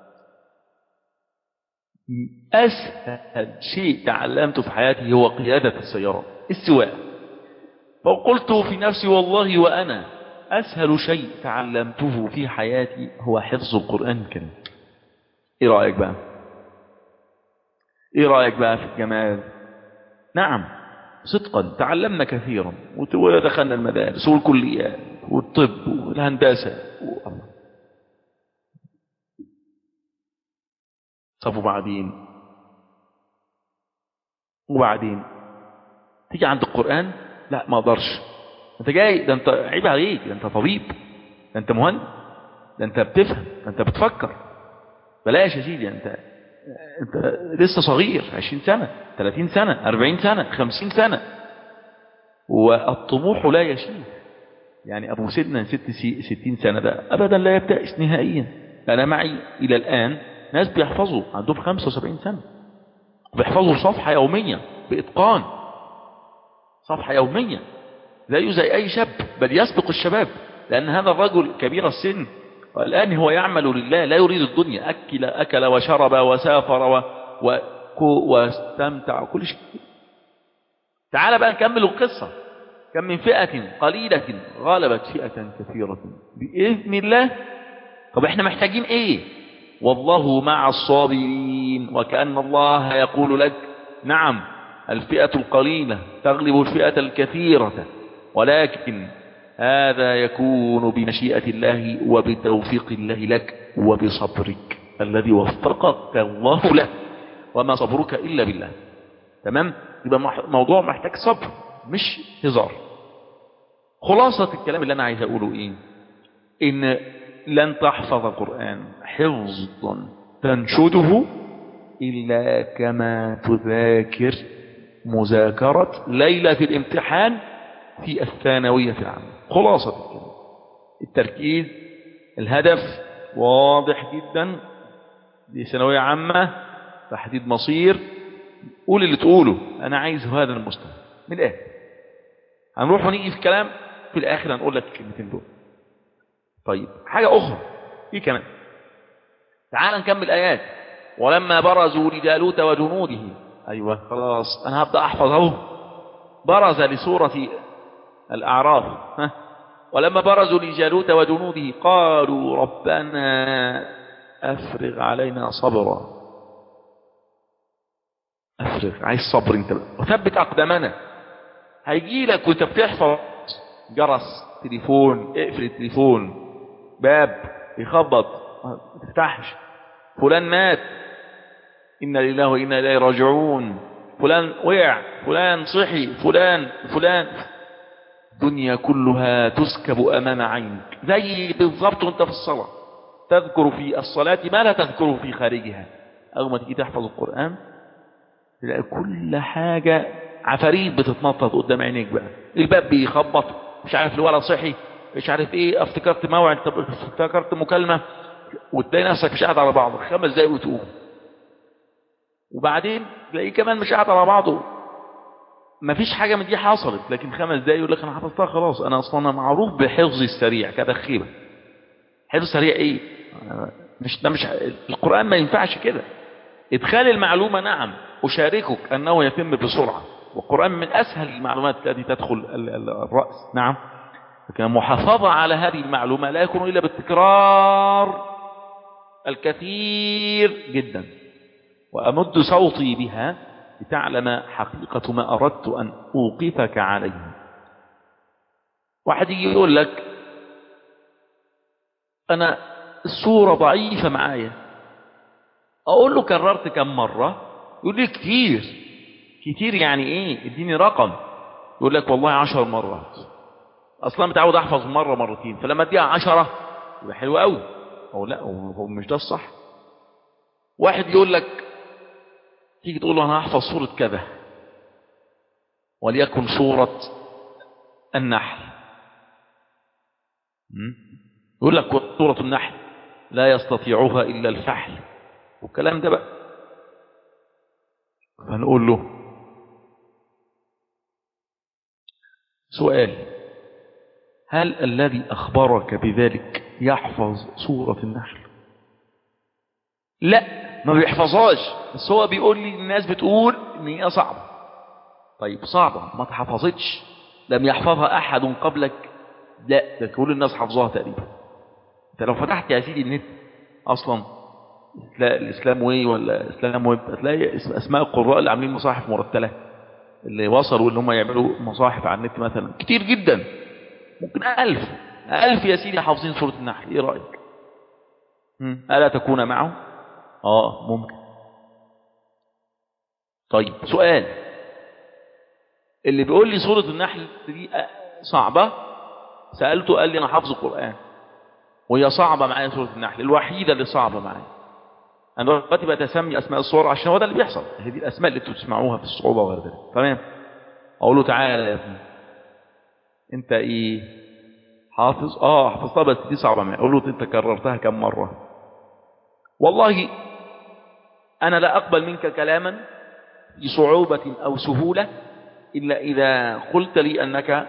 أسهل شيء تعلمته في حياتي هو قيادة السيارة السواقة فقلت في نفسي والله وأنا أسهل شيء تعلمته في حياتي هو حفظ القرآن الكريم إيه رأيك بقى إيه رأيك بقى في الجمال نعم صدقا تعلمنا كثيرا ودخلنا المدارس والكليات والطب والهندسة و... طب وبعدين وبعدين تيجي عند القرآن لا ما اقدرش انت جاي ده انت عيب عليك ده انت طبيب ده انت مهندس ده انت بتفهم ده انت بتفكر بلاش يا سيدي انت انت لسه صغير 20 سنة 30 سنة 40 سنة 50 سنة والطموح لا يشيخ يعني أبو سيدنا ست ستين سنة ده أبدا لا يبتئس نهائيا أنا معي إلى الآن ناس بيحفظوا عندهم 75 سنة بيحفظوا صفحة يومية بإتقان صفحة يومية زيه زي أي شاب بل يسبق الشباب لأن هذا الرجل كبير السن والآن هو يعمل لله لا يريد الدنيا أكل أكل وشرب وسافر و... و... واستمتع وكل شيء تعال بقى نكمل القصة كم من فئة قليلة غلبت فئة كثيرة بإذن الله طب احنا محتاجين ايه والله مع الصابرين وكأن الله يقول لك نعم الفئة القليلة تغلب الفئة الكثيرة ولكن هذا يكون بمشيئة الله وبتوفيق الله لك وبصبرك الذي وفقك الله له وما صبرك إلا بالله تمام يبقى موضوع محتاج صبر مش هزار خلاصة الكلام اللي أنا عايز أقوله إيه إن لن تحفظ القرآن حفظا تنشده إلا كما تذاكر مذاكرة ليلة الامتحان في الثانوية العامة خلاصة الكلام التركيز الهدف واضح جدا دي ثانوية عامة تحديد مصير قول اللي تقوله أنا عايز هذا المستوى من الآخر هنروح ونيجي في كلام في الآخر هنقول لك الكلمتين دول طيب حاجة أخرى إيه كمان تعال نكمل آيات ولما برزوا لجالوت وجنوده أيوة خلاص أنا هبدأ أحفظ أهو برز لسورة الأعراف ها؟ ولما برزوا لجالوت وجنوده قالوا ربنا أفرغ علينا صبرا أفرغ عايز صبر انت بقى. وثبت أقدامنا هيجي لك وانت بتحفظ جرس تليفون اقفل التليفون باب يخبط ما تفتحش فلان مات إنا لله وإنا إليه راجعون فلان وقع فلان صحي فلان فلان الدنيا كلها تسكب أمام عينك زي بالضبط وانت في الصلاة تذكر في الصلاة ما لا تذكره في خارجها أول ما تيجي تحفظ القرآن تلاقي كل حاجة عفاريت بتتنطط قدام عينيك بقى الباب بيخبط مش عارف الولد صحي مش عارف ايه افتكرت موعد طب افتكرت مكالمة وتلاقي نفسك مش قاعد على بعض خمس دقايق وتقوم وبعدين تلاقيه كمان مش قاعد على بعضه مفيش حاجة من دي حصلت لكن خمس دقايق يقول لك انا حفظتها خلاص انا اصلا أنا معروف بحفظي السريع كدخيبة حفظ سريع ايه مش ده مش القرآن ما ينفعش كده ادخال المعلومة نعم اشاركك انه يتم بسرعة والقرآن من اسهل المعلومات التي تدخل ال- ال- الرأس نعم لكن المحافظة على هذه المعلومة لا يكون الا بالتكرار الكثير جدا وأمد صوتي بها لتعلم حقيقة ما أردت أن أوقفك عليه واحد يجي يقول لك أنا الصورة ضعيفة معايا أقول له كررت كم مرة يقول لي كتير كتير يعني إيه اديني رقم يقول لك والله عشر مرات أصلا متعود أحفظ مرة مرتين فلما أديها عشرة يبقى حلو قوي أو لا هو هو مش ده الصح واحد يقول لك تيجي تقول له أنا هحفظ سورة كذا وليكن سورة النحل م? يقول لك سورة النحل لا يستطيعها إلا الفحل والكلام ده بقى فنقول له سؤال هل الذي أخبرك بذلك يحفظ سورة النحل لا ما بيحفظهاش بس هو بيقول لي الناس بتقول ان هي صعبة طيب صعبة ما اتحفظتش لم يحفظها احد قبلك لا ده كل الناس حفظوها تقريبا انت لو فتحت يا سيدي النت اصلا تلاقي الاسلام واي ولا اسلام ويب هتلاقي اسم- اسماء القراء اللي عاملين مصاحف مرتله اللي وصلوا ان هم يعملوا مصاحف على النت مثلا كتير جدا ممكن ألف ألف يا سيدي حافظين سورة النحل ايه رأيك مم. ألا تكون معه اه ممكن طيب سؤال اللي بيقول لي سورة النحل دي آه، صعبة سألته قال لي أنا حافظ القرآن وهي صعبة معايا سورة النحل الوحيدة اللي صعبة معايا أنا دلوقتي بتسمي أسماء الصور عشان هو ده اللي بيحصل هي دي الأسماء اللي انتوا تسمعوها في الصعوبة وغير ذلك تمام أقول له تعالى يا ابني أنت إيه حافظ آه حفظتها بس دي صعبة معايا أقول له أنت كررتها كم مرة والله أنا لا أقبل منك كلاما بصعوبة أو سهولة إلا إذا قلت لي أنك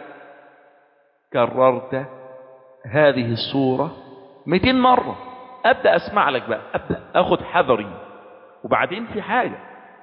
كررت هذه الصورة 200 مرة أبدأ أسمع لك بقى أبدأ أخذ حذري وبعدين في حاجة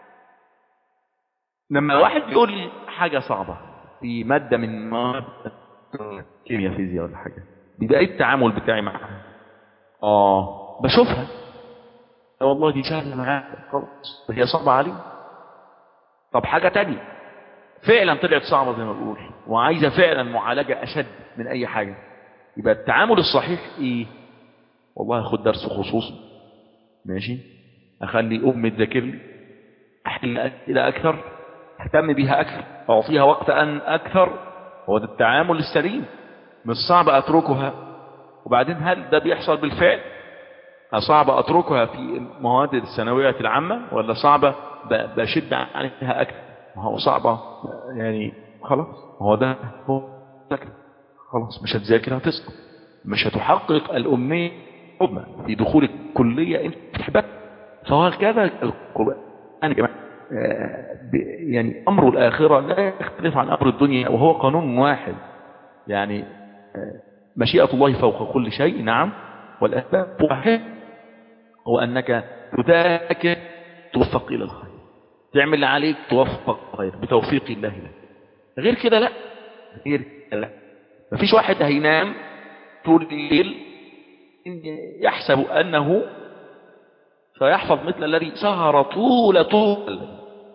لما واحد يقول لي حاجة صعبة في مادة من مواد كيمياء فيزياء ولا حاجة بيبقى ايه التعامل بتاعي معها اه بشوفها لا والله دي سهلة معاك خلاص هي صعبة علي طب حاجة تانية فعلا طلعت صعبة زي ما بقول وعايزة فعلا معالجة أشد من أي حاجة يبقى التعامل الصحيح إيه والله أخد درس خصوصي ماشي أخلي أمي تذاكر لي أحل أسئلة أكثر أهتم بيها أكثر أعطيها وقت أن أكثر هو ده التعامل السليم مش صعب أتركها وبعدين هل ده بيحصل بالفعل صعب أتركها في المواد الثانوية العامة ولا صعبة ب- بشد عليها أكثر ما هو صعبة يعني خلاص ما هو ده هو ذاكر خلاص مش هتذاكر هتسقط مش هتحقق الأمنية العظمى في دخول الكلية أنت بتحبها فهو كذا القرآن يا جماعة آه، ب- يعني أمر الآخرة لا يختلف عن أمر الدنيا وهو قانون واحد يعني آه، مشيئة الله فوق كل شيء نعم والأسباب واحد هو أنك تذاكر توفق إلى الخير تعمل اللي عليك توفق الخير بتوفيق الله لك غير كده لا غير لا مفيش واحد هينام طول الليل يحسب أنه سيحفظ مثل الذي سهر طول طول الليل.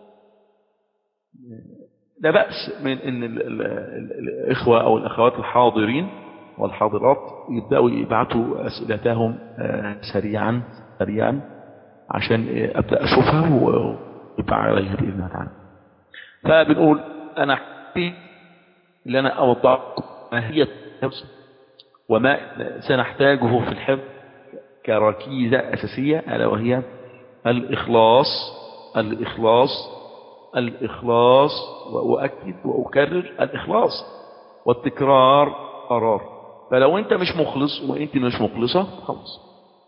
لا بأس من أن ال- ال- ال- الإخوة أو الأخوات الحاضرين والحاضرات يبدأوا يبعثوا أسئلتهم آه، سريعا سريعا عشان آه، أبدأ أشوفها ويبقى عليها بإذن الله تعالى فبنقول أنا حبيت اللي أنا أوضح ما هي الحفظ وما سنحتاجه في الحفظ كركيزة أساسية ألا وهي الإخلاص الإخلاص الإخلاص وأؤكد وأكرر الإخلاص والتكرار قرار فلو أنت مش مخلص وأنت مش مخلصة خلاص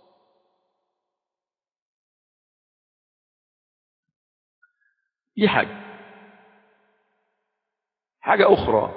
دي حاجة حاجة أخرى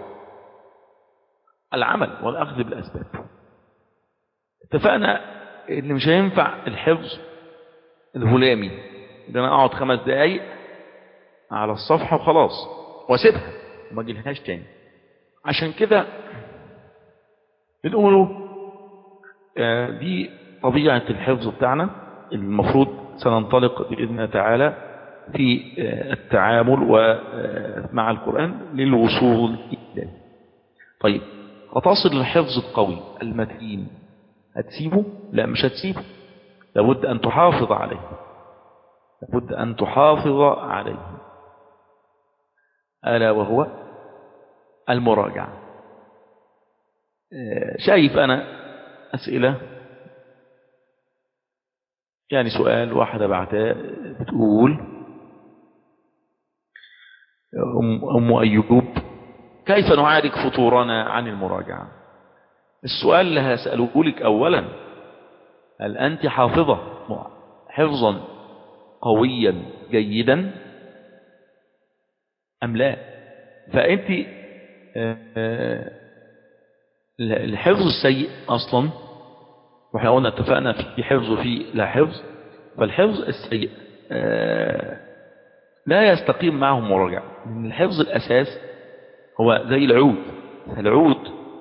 العمل والأخذ بالأسباب اتفقنا ان مش هينفع الحفظ الهلامي ان انا اقعد خمس دقايق على الصفحة وخلاص واسيبها وما اجيلهاش تاني عشان كده بنقولوا آه، دي طبيعة الحفظ بتاعنا المفروض سننطلق بإذن الله تعالى في آه، التعامل ومع القرآن للوصول إليه طيب هتصل للحفظ القوي المتين هتسيبه لا مش هتسيبه لابد أن تحافظ عليه لابد أن تحافظ عليه ألا وهو المراجعة آه، شايف أنا أسئلة يعني سؤال واحدة بعتها بتقول أم, أم أيوب كيف نعالج فطورنا عن المراجعة السؤال اللي هسأله لك أولا هل أنت حافظة حفظا قويا جيدا أم لا فأنت آه، آه، الحفظ السيء أصلا واحنا قلنا اتفقنا في حفظ وفي لا حفظ فالحفظ السيء آه، لا يستقيم معه مراجعة لأن الحفظ الأساس هو زي العود العود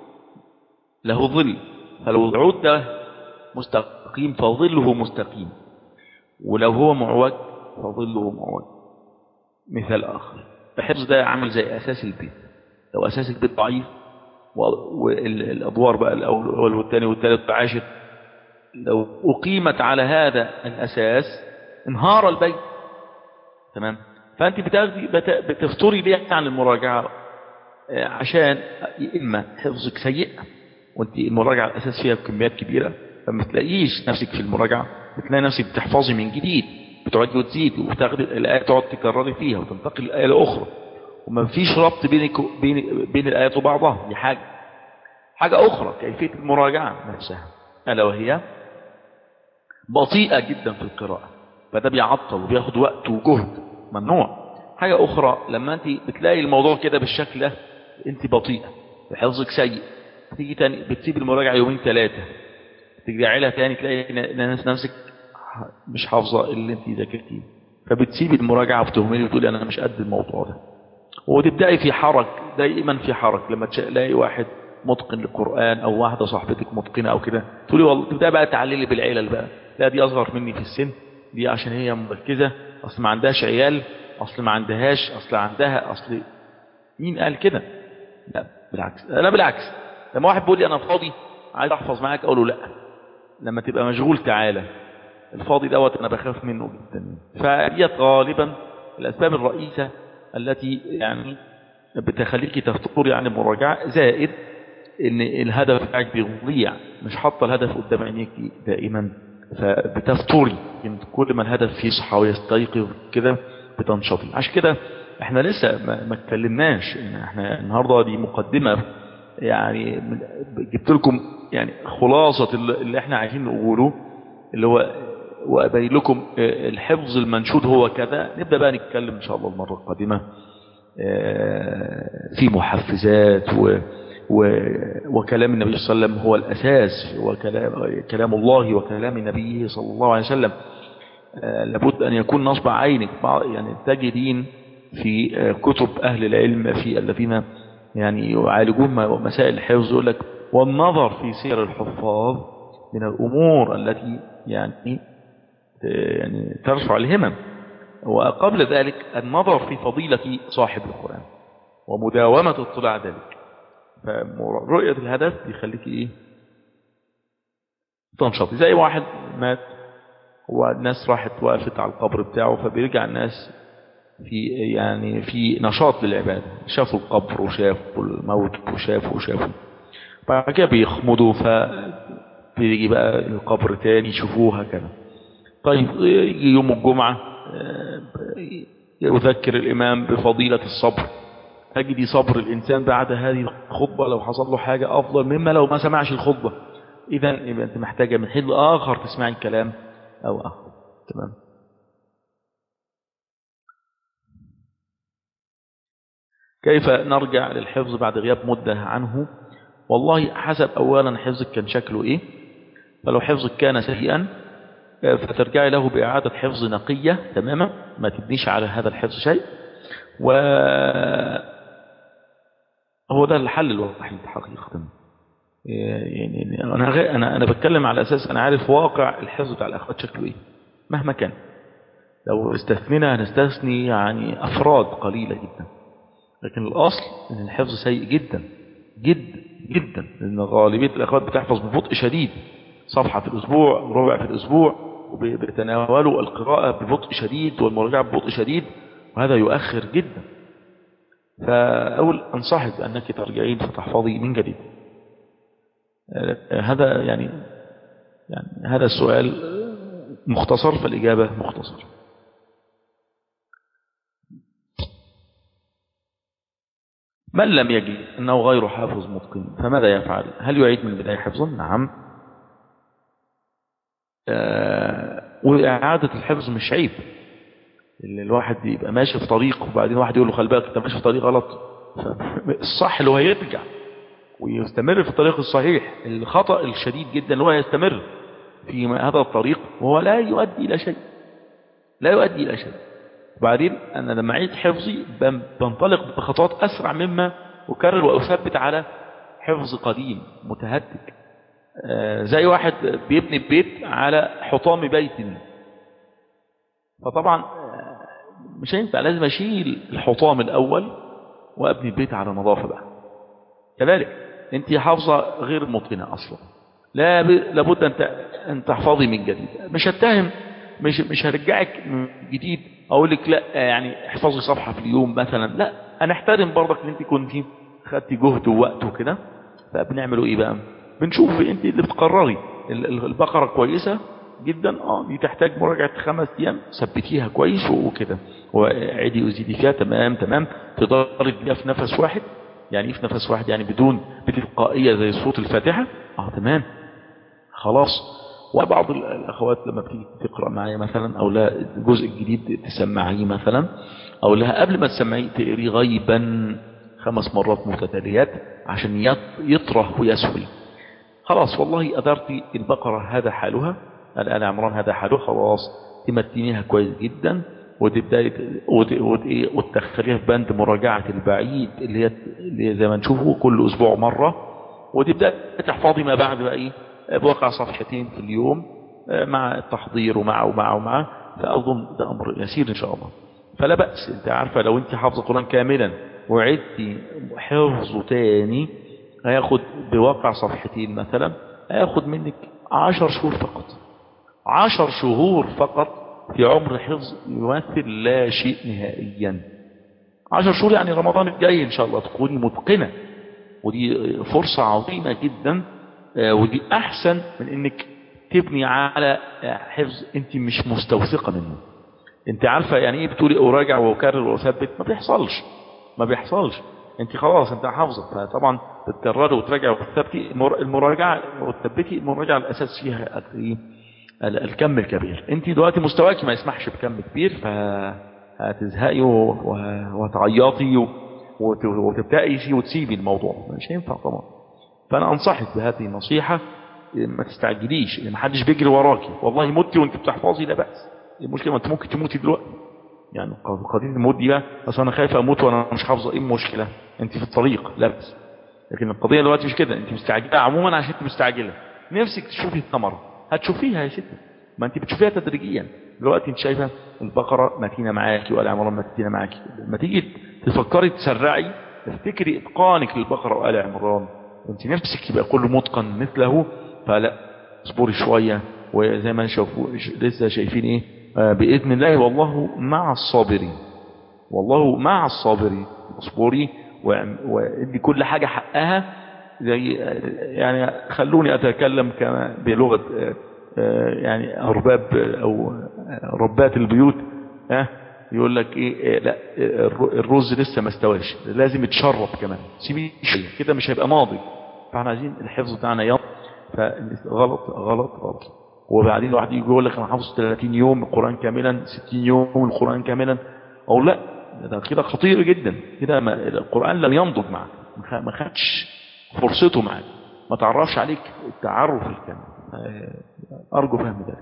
له ظل فلو العود ده مستقيم فظله مستقيم ولو هو معوج فظله معوج مثال آخر الحفظ ده عامل زي أساس البيت لو أساس البيت ضعيف والأدوار بقى الأول والثاني والثالث والعاشر لو أقيمت على هذا الأساس انهار البيت تمام فأنت بتاخدي بت- بتفطري ليه عن المراجعة آه، عشان يا إما حفظك سيء وانت المراجعة الأساس فيها بكميات كبيرة فما تلاقيش نفسك في المراجعة بتلاقي نفسك بتحفظي من جديد بتقعدي وتزيدي وتاخدي الآية تقعد تكرري فيها وتنتقل الآية لأخرى وما فيش ربط بينك بين بين الآيات وبعضها دي حاجة حاجة أخرى كيفية المراجعة نفسها ألا وهي بطيئة جدا في القراءة فده بيعطل وبياخد وقت وجهد ممنوع حاجة أخرى لما أنت بتلاقي الموضوع كده بالشكل ده أنت بطيئة وحفظك سيء تيجي تاني بتسيب المراجعة يومين ثلاثة ترجعي لها تاني تلاقي ناس نفسك مش حافظة اللي أنت ذاكرتيه فبتسيبي المراجعة وتهملي وتقولي أنا مش قد الموضوع ده وتبدأي في حرج دائما في حرج لما تلاقي واحد متقن للقرآن أو واحدة صاحبتك متقنة أو كده تقولي والله تبدأ بقى تعللي بالعيلة بقى لا دي أصغر مني في السن دي عشان هي مركزة أصل ما عندهاش عيال أصل ما عندهاش أصل عندها أصل مين قال كده لا بالعكس لا بالعكس لما واحد بيقول لي أنا فاضي عايز أحفظ معاك أقول له لا لما تبقى مشغول تعالى الفاضي دوت أنا بخاف منه جدا فديت غالبا الأسباب الرئيسة التي يعني بتخليك تفطري عن المراجعة زائد ان الهدف بتاعك بيضيع مش حاطه الهدف قدام عينيك دائما فبتفطري يعني كل ما الهدف يصحى ويستيقظ كده بتنشطي عشان كده احنا لسه ما ما اتكلمناش إن احنا النهارده دي مقدمه يعني من- جبت لكم يعني خلاصه اللي اللي احنا عايزين نقوله اللي هو وابين لكم آه، الحفظ المنشود هو كذا نبدا بقى نتكلم ان شاء الله المره القادمه آه، في محفزات و و وكلام النبي صلى الله عليه وسلم هو الأساس وكلام كلام الله وكلام نبيه صلى الله عليه وسلم آه، لابد أن يكون نصب عينك بعض- يعني تجدين في آه، كتب أهل العلم في الذين يعني يعالجون م- مسائل الحفظ يقول لك والنظر في سير الحفاظ من الأمور التي يعني ت- يعني ترفع الهمم وقبل ذلك النظر في فضيلة صاحب القرآن ومداومة اطلاع ذلك فرؤية الهدف بيخليك ايه تنشط زي واحد مات والناس راحت وقفت على القبر بتاعه فبيرجع الناس في يعني في نشاط للعبادة شافوا القبر وشافوا الموت وشافوا وشافوا بعد كده بيخمدوا فبيجي بقى القبر تاني يشوفوه هكذا طيب يجي يوم الجمعة آه، يذكر الإمام بفضيلة الصبر تجدي صبر الإنسان بعد هذه الخطبة لو حصل له حاجة أفضل مما لو ما سمعش الخطبة إذا يبقى أنت محتاجة من حين آخر تسمعي الكلام أو آخر تمام كيف نرجع للحفظ بعد غياب مدة عنه والله حسب أولا حفظك كان شكله إيه فلو حفظك كان سيئا آه، فترجعي له بإعادة حفظ نقية تماما ما تبنيش على هذا الحفظ شيء و هو ده الحل الوحيد حقيقة يعني أنا غير أنا أنا بتكلم على أساس أنا عارف واقع الحفظ بتاع الأخوات شكله إيه مهما كان لو استثنينا هنستثني يعني أفراد قليلة جدا لكن الأصل أن الحفظ سيء جدا جدا جدا لأن غالبية الأخوات بتحفظ ببطء شديد صفحة في الأسبوع ربع في الأسبوع وبيتناولوا القراءة ببطء شديد والمراجعة ببطء شديد وهذا يؤخر جدا فأول أنصحك بأنك ترجعين فتحفظي من جديد آه، هذا يعني يعني هذا السؤال مختصر فالإجابة مختصر من لم يجد أنه غير حافظ متقن فماذا يفعل هل يعيد من البداية حفظا نعم آه، وإعادة الحفظ مش عيب اللي الواحد يبقى ماشي في طريق وبعدين واحد يقول له خلي بالك انت ماشي في طريق غلط الصح اللي هو يرجع ويستمر في الطريق الصحيح الخطأ الشديد جدا اللي هو يستمر في هذا الطريق وهو لا يؤدي إلى شيء لا يؤدي إلى شيء وبعدين أنا لما أعيد حفظي بن- بنطلق بخطوات أسرع مما أكرر وأثبت على حفظ قديم متهتك آه، زي واحد بيبني البيت على حطام بيت فطبعا آه، مش هينفع لازم أشيل الحطام الأول وأبني البيت على نظافة بقى كذلك أنت حافظة غير متقنة أصلا لا ب... لابد أن ت... أن تحفظي من جديد مش هتهم مش مش هرجعك من جديد أقول لك لا يعني احفظي صفحة في اليوم مثلا لا أنا احترم برضك إن أنت كنتي خدتي جهد ووقت وكده فبنعمله إيه بقى بنشوف أنت اللي بتقرري ال- ال- البقرة كويسة جدا اه دي تحتاج مراجعة خمس ايام ثبتيها كويس وكده وعيدي وزيدي فيها تمام تمام تقدري تديها في نفس واحد يعني ايه في نفس واحد يعني بدون بتلقائية زي صوت الفاتحة اه تمام خلاص وبعض ال- الاخوات لما بتيجي تقرا معايا مثلا او لا جزء جديد تسمعيه مثلا او لها قبل ما تسمعيه تقري غيبا خمس مرات متتاليات عشان يط- يطرح ويسهل خلاص والله أدرتي البقرة هذا حالها الآن عمران هذا حالها خلاص تمتنيها كويس جدا وتبدأي وت- وت- إيه، وتدخليها في بند مراجعة البعيد اللي هي اللي هي زي ما نشوفه كل أسبوع مرة وتبدأ تحفظي ما بعد بقى إيه بواقع صفحتين في اليوم آه، مع التحضير ومع ومع ومع فأظن ده أمر يسير إن شاء الله فلا بأس أنت عارفة لو أنت حافظ القرآن كاملا وعدتي حفظه تاني هياخد بواقع صفحتين مثلا هياخد منك عشر شهور فقط عشر شهور فقط في عمر حفظ يمثل لا شيء نهائيا عشر شهور يعني رمضان الجاي ان شاء الله تكوني متقنة ودي فرصة عظيمة جدا آه، ودي احسن من انك تبني على آه، حفظ انت مش مستوثقة منه انت عارفة يعني ايه بتقولي اراجع واكرر واثبت ما بيحصلش ما بيحصلش انت خلاص انت حافظه فطبعا بتكرري وتراجع وتثبتي المر- المراجعه وتثبتي المراجعه الاساس فيها ال- إيه؟ ال- الكم الكبير انت دلوقتي مستواك ما يسمحش بكم كبير فهتزهقي و- و- وهتعيطي و- وت- وتبتئسي وتسيبي الموضوع مش هينفع طبعا فانا انصحك بهذه النصيحه ما تستعجليش ما حدش بيجري وراكي والله متي وانت بتحفظي لا باس المشكله ما انت ممكن تموتي دلوقتي يعني قضية الموت دي بقى اصل انا خايف اموت وانا مش حافظه ايه المشكلة انت في الطريق لا بس لكن القضية دلوقتي مش كده انت مستعجلة عموما عشان انت مستعجلة نفسك تشوفي الثمرة هتشوفيها يا ستي ما انت بتشوفيها تدريجيا دلوقتي انت شايفة البقرة متينة معاكي وآل عمران متينة معاكي لما تيجي تفكري تسرعي تفتكري اتقانك للبقرة وآل عمران وانت نفسك يبقى كله متقن مثله فلا اصبري شوية وزي ما شوفوا لسه شايفين ايه آه بإذن الله والله مع الصابرين والله مع الصابرين اصبري وادي كل حاجة حقها زي يعني خلوني اتكلم كما بلغة يعني ارباب او ربات البيوت ها يقول لك ايه لا الرز لسه ما استواش لازم يتشرب كمان سيبيه شويه كده مش هيبقى ماضي فاحنا عايزين الحفظ بتاعنا يوم فغلط غلط غلط وبعدين واحد يجي يقول لك انا حافظ 30 يوم القران كاملا 60 يوم القران كاملا او لا ده كده خطير جدا كده القران لم ينضج معك ما خدش فرصته معك ما تعرفش عليك التعرف الكامل ارجو فهم ذلك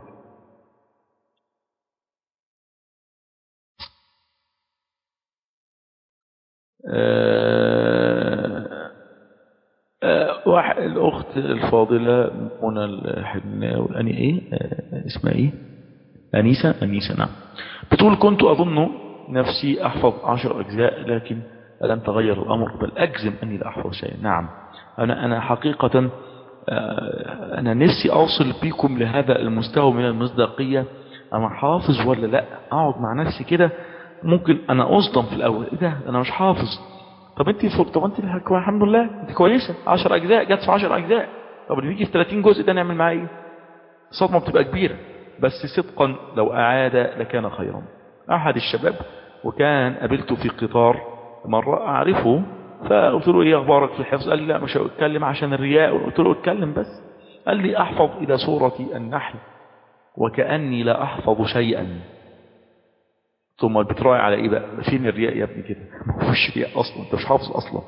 واحد الاخت الفاضله منى الحناوي الاني ايه اسمها ايه انيسه انيسه نعم بتقول كنت اظن نفسي احفظ عشر اجزاء لكن لم تغير الامر بل اجزم اني لا احفظ شيئا نعم انا انا حقيقه انا نفسي اوصل بيكم لهذا المستوى من المصداقيه انا حافظ ولا لا اقعد مع نفسي كده ممكن انا اصدم في الاول ايه ده انا مش حافظ طب انت فوق طب انت الحمد لله انت كويسه 10 اجزاء جت في 10 اجزاء طب اللي يجي في 30 جزء ده نعمل معاه ايه الصدمه بتبقى كبيره بس صدقا لو اعاد لكان خيرا احد الشباب وكان قابلته في قطار مره اعرفه فقلت له ايه اخبارك في الحفظ قال لي لا مش هتكلم عشان الرياء قلت له اتكلم بس قال لي احفظ الى سوره النحل وكاني لا احفظ شيئا ثم بتراعي على ايه بقى فين الرياء يا ابني كده ما فيش رياء اصلا انت مش حافظ اصلا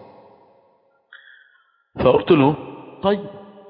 فقلت له طيب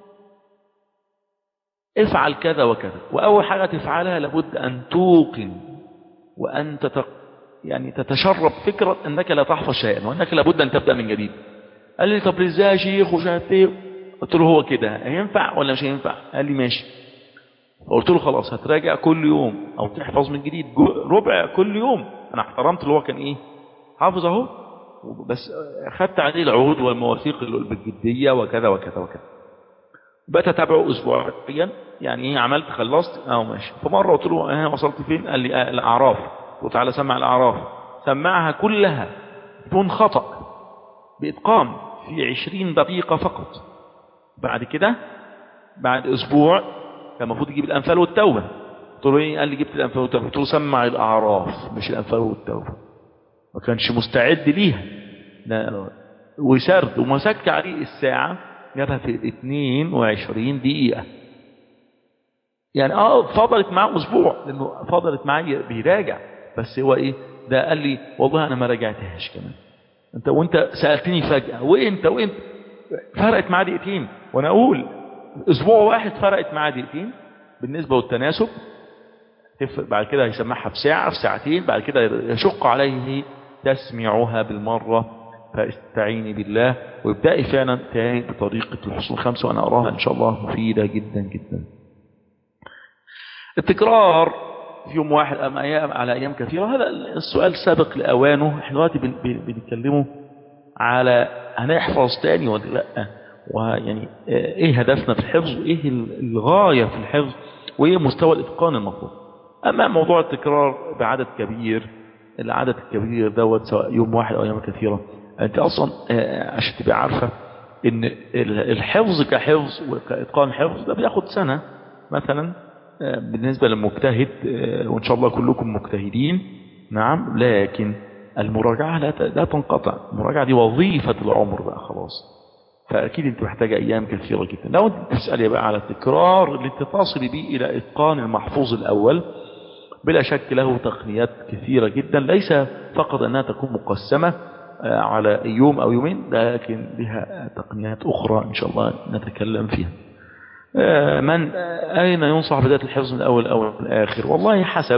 افعل كذا وكذا واول حاجه تفعلها لابد ان توقن وان تتق... يعني تتشرب فكره انك لا تحفظ شيئا وانك لابد ان تبدا من جديد قال لي طب ازاي يا شيخ ومش عارف ايه قلت له هو كده هينفع ولا مش هينفع قال لي ماشي قلت له خلاص هتراجع كل يوم او تحفظ من جديد ربع كل يوم انا احترمت اللي هو كان ايه حافظ اهو بس خدت عليه العهود والمواثيق بالجديه وكذا وكذا وكذا بقيت اتابعه اسبوعيا يعني ايه عملت خلصت اه ماشي فمره قلت له انا وصلت فين قال لي آه الاعراف قلت تعالى سمع الاعراف سمعها كلها بدون خطا باتقان في عشرين دقيقه فقط بعد كده بعد اسبوع كان المفروض يجيب الانفال والتوبه قلت له ايه قال لي جبت الانفال والتوبه قلت له سمع الاعراف مش الانفال والتوبه ما كانش مستعد ليها لا وسرد ومسكت عليه الساعه جابها في 22 دقيقه يعني اه فضلت معاه اسبوع لانه فضلت معايا بيراجع بس هو ايه ده قال لي والله انا ما راجعتهاش كمان انت وانت سالتني فجاه وانت وانت فرقت معاه دقيقتين وانا اقول اسبوع واحد فرقت معاه دقيقتين بالنسبه للتناسب بعد كده هيسمعها في ساعه في ساعتين بعد كده يشق عليه تسميعها بالمره فاستعيني بالله وابدأي فعلا تاني بطريقة الحصول الخمسة وأنا أراها إن شاء الله مفيدة جدا جدا التكرار في يوم واحد أم أيام على أيام كثيرة هذا السؤال سابق لأوانه احنا دلوقتي بنتكلمه على هنحفظ تاني ولا لا ويعني ايه هدفنا في الحفظ وايه الغاية في الحفظ وايه مستوى الاتقان المطلوب اما موضوع التكرار بعدد كبير العدد الكبير دوت سواء يوم واحد او ايام كثيره انت اصلا عشان تبقى عارفه ان الحفظ كحفظ وكاتقان حفظ ده بياخد سنه مثلا بالنسبه للمجتهد وان شاء الله كلكم مجتهدين نعم لكن المراجعه لا لا تنقطع المراجعه دي وظيفه العمر بقى خلاص فاكيد انت محتاجه ايام كثيره جدا لو انت تسالي بقى على التكرار اللي تصلي بيه الى اتقان المحفوظ الاول بلا شك له تقنيات كثيرة جدا ليس فقط أنها تكون مقسمة على يوم أو يومين لكن بها تقنيات أخرى إن شاء الله نتكلم فيها من أين ينصح بداية الحفظ من الأول أو من الآخر والله حسب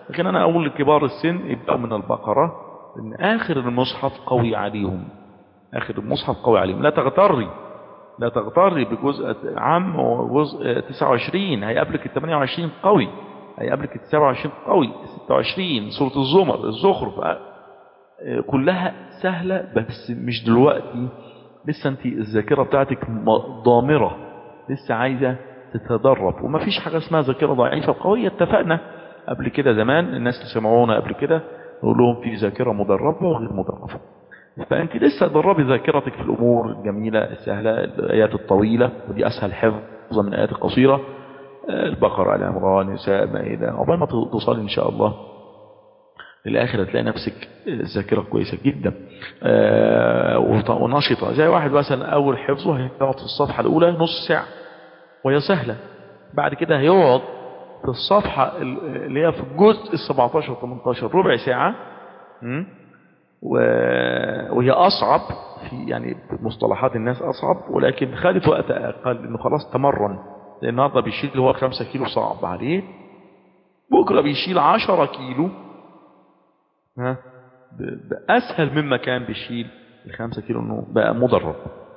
لكن أنا أقول لكبار السن يبدأوا من البقرة إن آخر المصحف قوي عليهم آخر المصحف قوي عليهم لا تغتري لا تغتري بجزء عام وجزء 29 هيقابلك ال 28 قوي هيقابلك ال 27 قوي 26 سورة الزمر الزخرف آه، كلها سهلة بس مش دلوقتي لسه انت الذاكرة بتاعتك م- ضامرة لسه عايزة تتدرب ومفيش حاجة اسمها ذاكرة ضعيفة قوية اتفقنا قبل كده زمان الناس اللي سمعونا قبل كده نقول لهم في ذاكرة مدربة وغير مدربة فأنت لسه دربي ذاكرتك في الأمور الجميلة السهلة الآيات الطويلة ودي أسهل حفظ من الآيات القصيرة آه، البقرة العمران نساء مائدة عقبال ما توصلي إن شاء الله للآخر هتلاقي نفسك الذاكرة كويسة جدا آه، وط- ونشطة زي واحد مثلا أول حفظه هيقعد في الصفحة الأولى نص ساعة وهي سهلة بعد كده هيقعد في الصفحة ال- اللي هي في الجزء ال 17 18 ربع ساعة م? و- وهي أصعب في يعني مصطلحات الناس أصعب ولكن خدت وقت أقل إنه خلاص تمرن لأن النهارده بيشيل اللي هو 5 كيلو صعب عليه بكرة بيشيل 10 كيلو ها ب- بأسهل مما كان بيشيل الخمسة كيلو إنه بقى مدرب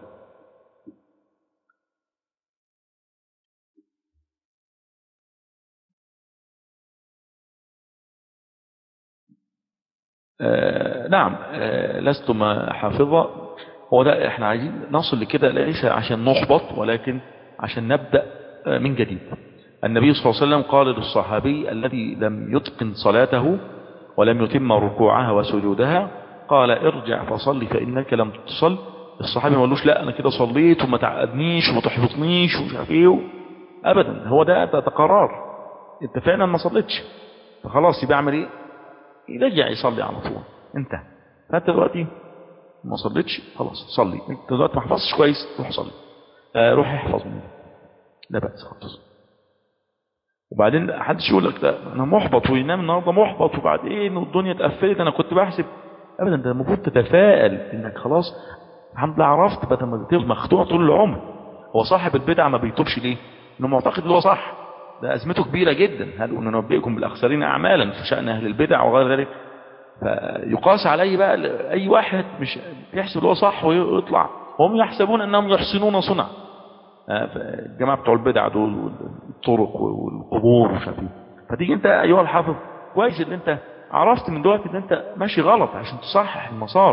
آه نعم آه لستم حافظة هو ده احنا عايزين نصل لكده ليس عشان نحبط ولكن عشان نبدأ آه من جديد النبي صلى الله عليه وسلم قال للصحابي الذي لم يتقن صلاته ولم يتم ركوعها وسجودها قال ارجع فصلي فإنك لم تصل الصحابي ما قالوش لا انا كده صليت وما تعقدنيش وما تحبطنيش ومش عارف ايه ابدا هو ده ده ده قرار انت فعلا ما صليتش فخلاص يبقى اعمل ايه يرجع يصلي على طول انتهى فانت دلوقتي ما صليتش خلاص صلي انت دلوقتي ما حفظتش كويس روح صلي آه روح احفظ منه لا بأس خالص وبعدين حدش يقول لك ده انا محبط وينام النهارده محبط وبعدين والدنيا اتقفلت انا كنت بحسب ابدا ده المفروض تتفائل انك خلاص الحمد لله عرفت بدل ما تبقى مخدوع طول العمر هو صاحب البدعه ما بيتوبش ليه؟ انه معتقد ان هو صح ده ازمته كبيره جدا هل ننبئكم بالاخسرين اعمالا في شان اهل البدع وغير ذلك فيقاس عليه بقى اي واحد مش يحسب هو صح ويطلع هم يحسبون انهم يحسنون صنعا الجماعه بتوع البدع دول والطرق والقبور ومش عارف ايه فتيجي انت ايها الحافظ كويس ان انت عرفت من دلوقتي ان انت ماشي غلط عشان تصحح المسار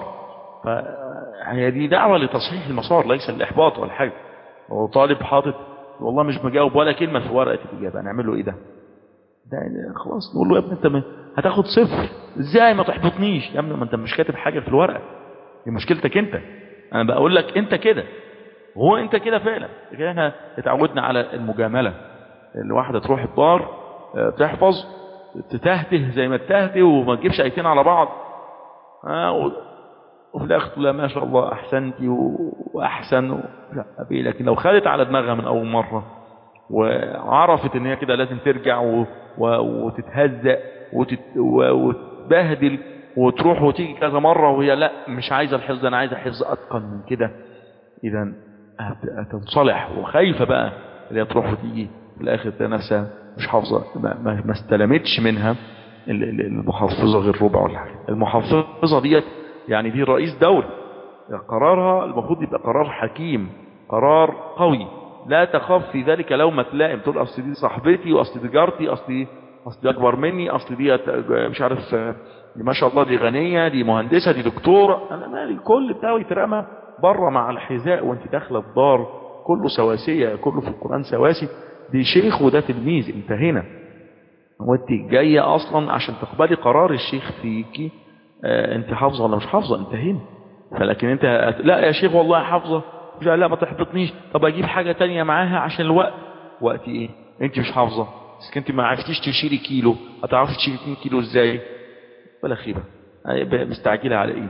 فهي دي دعوه لتصحيح المسار ليس الاحباط ولا حاجه هو طالب حاطط والله مش مجاوب ولا كلمه في ورقه الاجابه هنعمل له ايه ده؟ ده خلاص نقول له يا ابني انت م... هتاخد صفر ازاي ما تحبطنيش يا ابني ما انت مش كاتب حاجه في الورقه دي مشكلتك انت انا بقول لك انت كده هو انت كده فعلا كده احنا اتعودنا على المجامله الواحده تروح الدار تحفظ تتهته زي ما تتهته وما تجيبش ايتين على بعض ها و... وفي الاخر تقول ما شاء الله احسنتي واحسن و... لكن لو خدت على دماغها من اول مره وعرفت ان هي كده لازم ترجع و... و... وتتهزق وتت... و... وتبهدل وتروح وتيجي كذا مرة وهي لا مش عايزة الحفظ انا عايزة حفظ اتقن من كده اذا هتنصلح وخايفة بقى اللي هي تروح وتيجي في الاخر تلاقي نفسها مش حافظة ما, ما... ما استلمتش منها المحفظة غير ربع ولا حاجة المحفظة ديت يعني دي رئيس دولة قرارها المفروض يبقى قرار حكيم قرار قوي لا تخاف في ذلك لومة لائم تقول اصل دي صاحبتي واصل دي جارتي اصل دي اصل دي اكبر مني اصل دي مش عارف دي ما شاء الله دي غنية دي مهندسة دي دكتورة انا مالي الكل بتاعه يترمى بره مع الحذاء وانت داخله الدار كله سواسية كله في القرآن سواسي دي شيخ وده تلميذ انتهينا وانت جاية اصلا عشان تقبلي قرار الشيخ فيكي اه انت حافظة ولا مش حافظة انتهينا فلكن انت لا يا شيخ والله حافظة لا ما تحبطنيش طب اجيب حاجة تانية معاها عشان الوقت وقت ايه انت مش حافظة بس انت ما عرفتيش تشيلي كيلو هتعرفي تشيلي 2 كيلو ازاي ولا خيبة مستعجلة على ايه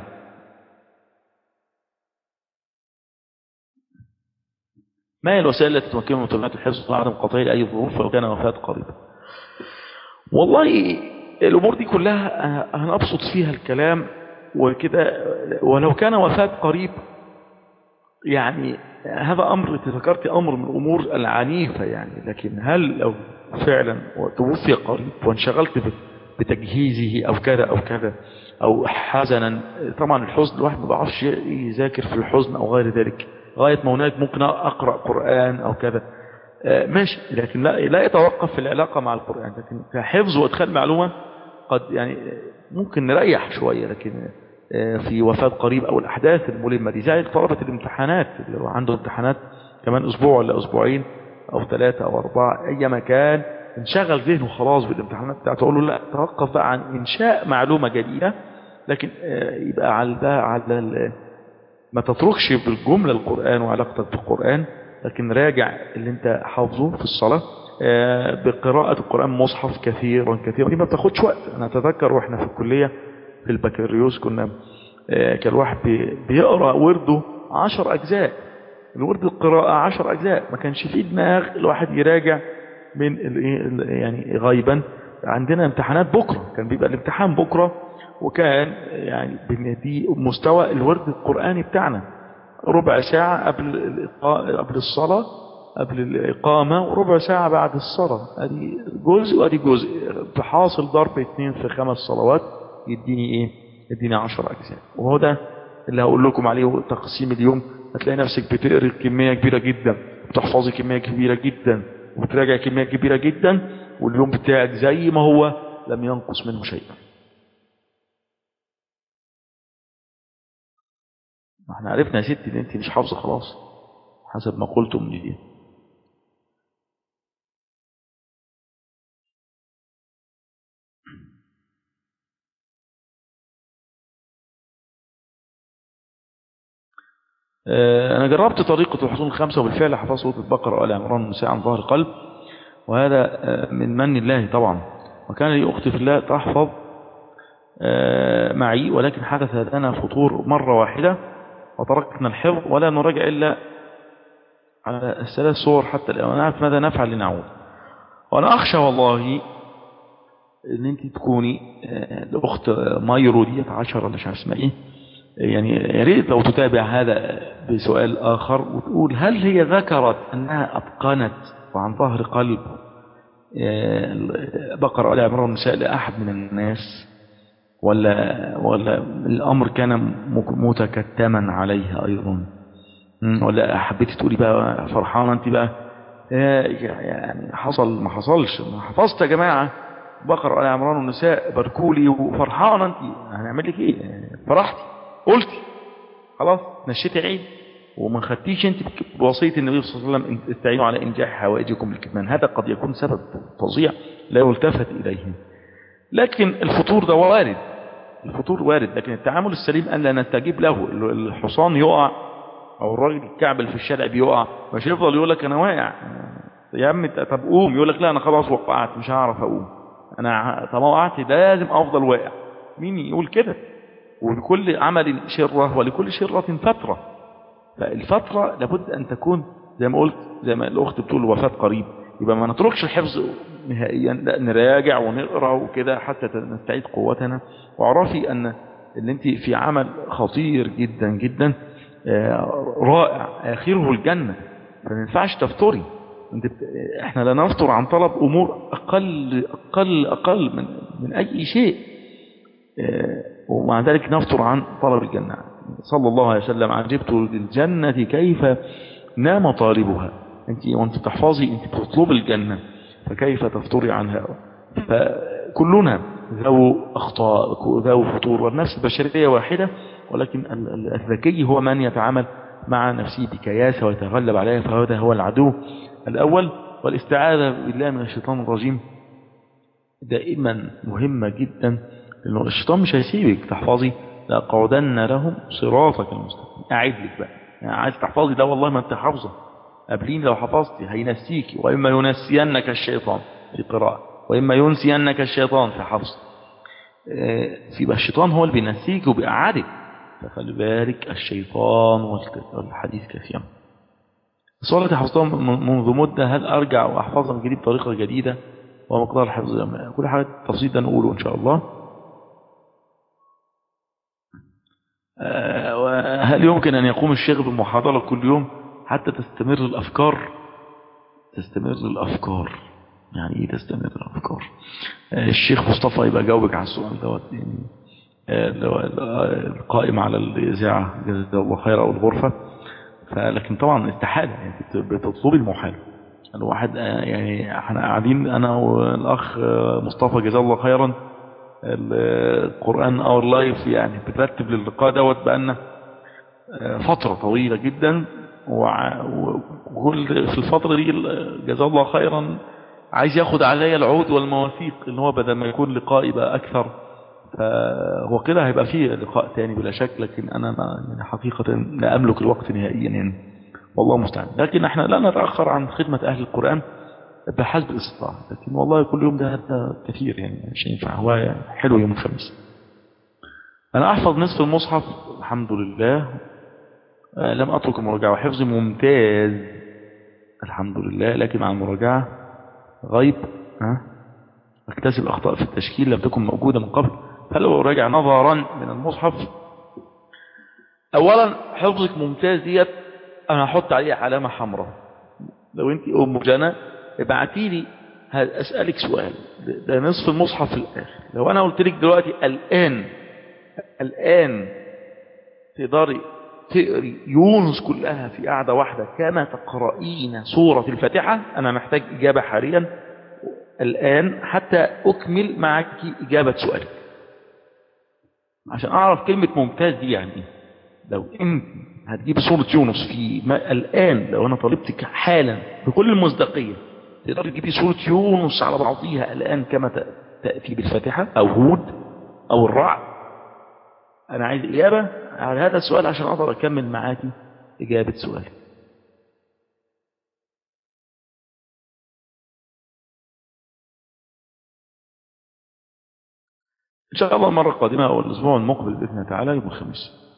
ما هي الوسائل التي تمكن من متابعة الحفظ وعدم قطعه لأي ظروف ولو كان وفاة قريبة والله الأمور دي كلها هنبسط فيها الكلام وكده ولو كان وفاة قريب يعني هذا أمر ذكرت أمر من الأمور العنيفة يعني لكن هل لو فعلا توفي قريب وانشغلت بتجهيزه أو كذا أو كذا أو حزنا طبعا الحزن الواحد ما بيعرفش يذاكر في الحزن أو غير ذلك غاية ما هناك ممكن أقرأ قرآن أو كذا آه، ماشي لكن لا, لا يتوقف في العلاقة مع القرآن لكن كحفظ وإدخال معلومة قد يعني ممكن نريح شوية لكن آه، في وفاة قريب أو الأحداث الملمة دي زي طلبة الامتحانات اللي هو عنده امتحانات كمان أسبوع ولا أسبوعين أو ثلاثة أو أربعة أي مكان انشغل ذهنه خلاص بالامتحانات بتاعته أقول له لا توقف بقى عن إنشاء معلومة جديدة لكن آه، يبقى على ده على ال- ما تتركش بالجملة القرآن وعلاقتك بالقرآن لكن راجع اللي انت حافظه في الصلاة آه، بقراءة القرآن مصحف كثيرا كثيرا دي ما بتاخدش وقت انا اتذكر واحنا في الكلية في البكالوريوس كنا آه، كان الواحد بي- بيقرأ ورده عشر أجزاء الورد القراءة عشر أجزاء ما كانش فيه دماغ الواحد يراجع من الايه ال- يعني غيبا عندنا امتحانات بكرة كان بيبقى الامتحان بكرة وكان يعني دي مستوى الورد القرآني بتاعنا ربع ساعة قبل الإقا- قبل الصلاة قبل الإقامة وربع ساعة بعد الصلاة ادي جزء وادي جزء بحاصل ضرب اتنين في خمس صلوات يديني ايه يديني عشر أجزاء وهو ده اللي هقول لكم عليه تقسيم اليوم هتلاقي نفسك بتقري كمية كبيرة جدا بتحفظي كمية كبيرة جدا وبتراجع كمية كبيرة جدا واليوم بتاعك زي ما هو لم ينقص منه شيئا ما احنا عرفنا يا ستي ان انت مش حافظه خلاص حسب ما قلتم من دي آه، أنا جربت طريقة الحصول الخمسة وبالفعل حفظت سورة البقرة وآل عمران والنساء عن ظهر قلب وهذا آه، من من الله طبعا وكان لي أختي في الله تحفظ آه، معي ولكن حدث لنا فطور مرة واحدة وتركنا الحفظ ولا نراجع إلا على الثلاث صور حتى الآن ونعرف ماذا نفعل لنعود وأنا أخشى والله ان انت تكوني آه، الاخت مايرو ديت عشرة ولا مش عارف اسمها ايه يعني يا ريت لو تتابع هذا بسؤال اخر وتقول هل هي ذكرت انها اتقنت وعن ظهر قلب آه، بقرة آل عمران النساء لأحد من الناس ولا ولا الأمر كان مك- متكتما عليها أيضا مم، ولا حبيتي تقولي بقى فرحانة أنت بقى آه، يعني حصل ما حصلش ما حفظت يا جماعة بقرة آل عمران والنساء باركولي وفرحانة أنت هنعمل لك إيه فرحتي قلتي خلاص نشيتي عيد وما خدتيش انت بوصيه النبي صلى الله عليه وسلم ان استعينوا على انجاح حوائجكم بالكتمان هذا قد يكون سبب فظيع لا يلتفت اليه لكن الفطور ده وارد الفطور وارد لكن التعامل السليم ان لا نستجيب له الحصان يقع او الراجل الكعبل في الشارع بيقع مش يفضل يقول لك انا واقع يا عم طب قوم يقول لك لا انا خلاص وقعت مش هعرف اقوم انا طب وقعت لازم افضل واقع مين يقول كده ولكل عمل شرة ولكل شرة فترة فالفترة لابد أن تكون زي ما قلت زي ما الأخت بتقول وفاة قريب يبقى ما نتركش الحفظ نهائيا لا نراجع ونقرأ وكده حتى نستعيد قوتنا واعرفي أن اللي انت في عمل خطير جدا جدا آه، رائع آخره الجنة فما ينفعش تفطري انت بت... احنا لا نفطر عن طلب أمور أقل أقل أقل من, من أي شيء آه، ومع ذلك نفطر عن طلب الجنة صلى الله عليه وسلم عجبت للجنة كيف نام طالبها انت وانت تحفظي انت بتطلب الجنة فكيف تفطري عنها فكلنا ذو أخطاء ذو فطور والنفس البشرية واحدة ولكن ال- ال- الذكي هو من يتعامل مع نفسه بكياسة ويتغلب عليها فهذا هو العدو الأول والاستعاذة بالله من الشيطان الرجيم دائما مهمة جدا لأنه الشيطان مش هيسيبك تحفظي لأقعدن لهم صراطك المستقيم أعد لك بقى يعني عايز تحفظي ده والله ما أنت حافظة قبلين لو حفظتي هينسيكي وإما ينسينك الشيطان في قراءة وإما ينسينك الشيطان في حفظ آه، يبقى الشيطان هو اللي بينسيك وبيقعدك فخلي بالك الشيطان والك- والحديث كثيرا السؤال التي حفظتها من- منذ مدة هل أرجع وأحفظها من جديد بطريقة جديدة ومقدار الحفظ كل حاجة تفصيل ده نقوله إن شاء الله آه، وهل يمكن أن يقوم الشيخ بمحاضرة كل يوم حتى تستمر الأفكار تستمر الأفكار يعني ايه تستمر الافكار آه، الشيخ مصطفى يبقى جاوبك على السؤال دوت يعني آه، اللي هو القائم على الاذاعه جزاه الله خير او الغرفه فلكن طبعا استحاله يعني بت- بتطلبي المحال الواحد آه، يعني احنا قاعدين انا والاخ آه، مصطفى جزاه الله خيرا القران اور لايف يعني بترتب للقاء دوت بقالنا آه، فتره طويله جدا وع- وكل في الفتره دي ال- جزاه الله خيرا عايز ياخد عليا العود والمواثيق ان هو بدل ما يكون لقاء يبقى اكثر فهو كده هيبقى فيه لقاء تاني بلا شك لكن انا ما يعني حقيقة لا املك الوقت نهائيا يعني والله المستعان لكن احنا لا نتأخر عن خدمة اهل القرآن بحسب الاستطاعة لكن والله كل يوم ده هذا كثير يعني مش ينفع هو حلو يوم الخميس انا احفظ نصف المصحف الحمد لله آه، لم اترك المراجعة وحفظي ممتاز الحمد لله لكن مع المراجعة غيب ها اكتسب اخطاء في التشكيل لم تكن موجودة من قبل فلو راجع نظرا من المصحف اولا حفظك ممتاز ديت انا هحط عليه علامة حمراء لو انت ام جنى ابعتي لي اسالك سؤال ده- ده نصف المصحف في الاخر لو انا قلت لك دلوقتي الان الان تقدري تقري يونس كلها في قعدة واحدة كما تقرأين سورة الفاتحة أنا محتاج إجابة حاليا الآن حتى أكمل معك إجابة سؤالك عشان أعرف كلمة ممتاز دي يعني إيه لو أنت هتجيب سورة يونس في ما الآن لو أنا طالبتك حالا بكل المصداقية تقدر تجيبي سورة يونس على بعضيها الآن كما ت- تأتي بالفاتحة أو هود أو الرعد أنا عايز إجابة على هذا السؤال عشان أقدر أكمل معاكي إجابة سؤالي إن شاء الله المرة القادمة أو الأسبوع المقبل بإذن الله تعالى يوم الخميس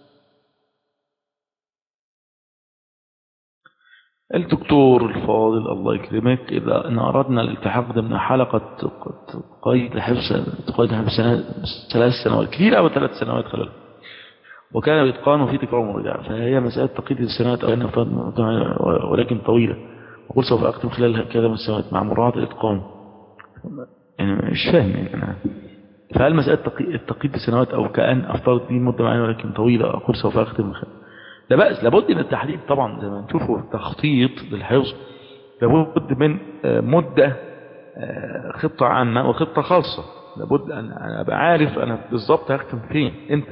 الدكتور الفاضل الله يكرمك إذا إن أردنا الالتحاق ضمن حلقة قيد حفظ قيد حفظ سنة- ثلاث سنوات كثير أو ثلاث سنوات خلال وكان الإتقان في تكرار ومراجعة فهي مسألة تقييد السنوات أو أن أفترض ولكن طويلة وقل سوف أختم خلال كذا من السنوات مع مراعاة الإتقان يعني مش فاهم يعني أنا فهل مسألة تقي- التقييد السنوات أو كأن أفترض دي مدة معينة ولكن طويلة أقول سوف أختم خلال لا بأس لابد من التحديد طبعا زي ما نشوفه تخطيط للحفظ لابد من آه، مدة آه، خطة عامة وخطة خاصة لابد أن أنا أبقى عارف أنا بالظبط هختم فين إمتى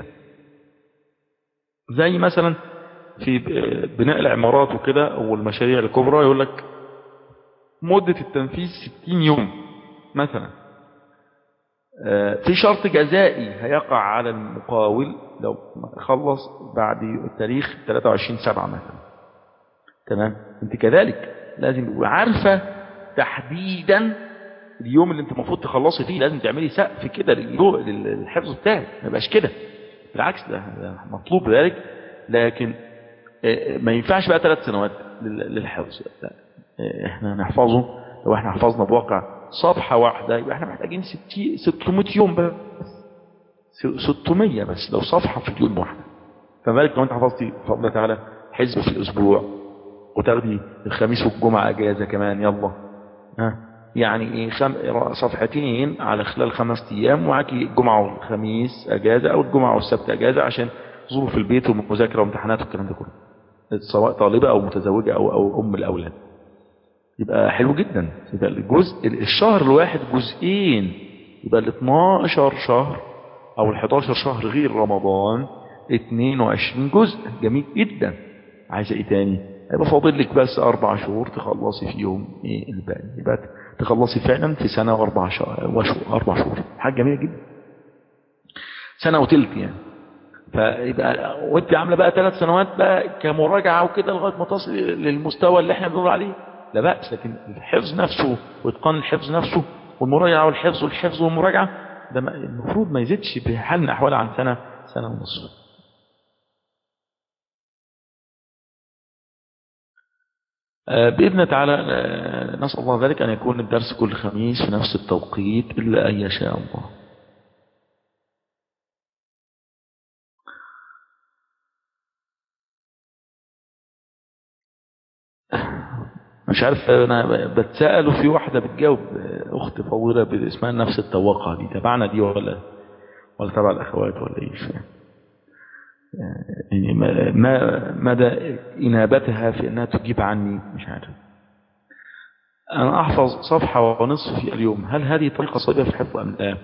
زي مثلا في ب- بناء العمارات وكده والمشاريع الكبرى يقول لك مدة التنفيذ 60 يوم مثلا آه، في شرط جزائي هيقع على المقاول لو خلص بعد التاريخ 23 سبعة مثلا تمام انت كذلك لازم تبقى عارفة تحديدا اليوم اللي انت المفروض تخلصي فيه لازم تعملي سقف كده لليوم للحفظ بتاعك ما يبقاش كده بالعكس ده ده مطلوب ذلك لكن آه، ما ينفعش بقى ثلاث سنوات لل- للحفظ لا آه، احنا نحفظه لو احنا حفظنا بواقع صفحة واحدة يبقى احنا محتاجين 60 600 يوم بس س- 600 بس لو صفحة في اليوم واحدة فما بالك لو انت حفظتي بفضل الله تعالى حزب في الاسبوع وتاخدي الخميس والجمعة اجازة كمان يلا ها يعني ايه خم... صفحتين على خلال خمس ايام ومعاكي الجمعة والخميس اجازة او الجمعة والسبت اجازة عشان ظروف البيت والمذاكرة وامتحانات والكلام ده كله سواء طالبة او متزوجة او او ام الاولاد يبقى حلو جدا يبقى الجزء الشهر الواحد جزئين يبقى ال 12 شهر او ال 11 شهر غير رمضان 22 جزء جميل جدا عايزه ايه تاني هيبقى فاضل لك بس اربع شهور تخلصي فيهم ايه الباقي يبقى تخلصي فعلا في سنه واربع شهور وشهور اربع شهور حاجه جميله جدا سنه وتلت يعني فيبقى وانت عامله بقى ثلاث سنوات بقى كمراجعه وكده لغايه ما تصل للمستوى اللي احنا بنقول عليه لا بأس لكن الحفظ نفسه واتقان الحفظ نفسه والمراجعه والحفظ والحفظ والمراجعه ده ما- المفروض ما يزيدش بحال من الاحوال عن سنه سنه ونصف آه، بإذن الله تعالى آه، نسأل الله ذلك أن يكون الدرس كل خميس في نفس التوقيت إلا أن يشاء الله مش عارف انا بتسأل وفي واحدة بتجاوب اخت فاضلة اسمها نفس التوقع دي تبعنا دي ولا ولا تبع الاخوات ولا ايه مش فاهم. يعني ما ما- مدى انابتها في انها تجيب عني مش عارف انا احفظ صفحة ونصف في اليوم هل هذه طريقة صحيحة في الحفظ ام لا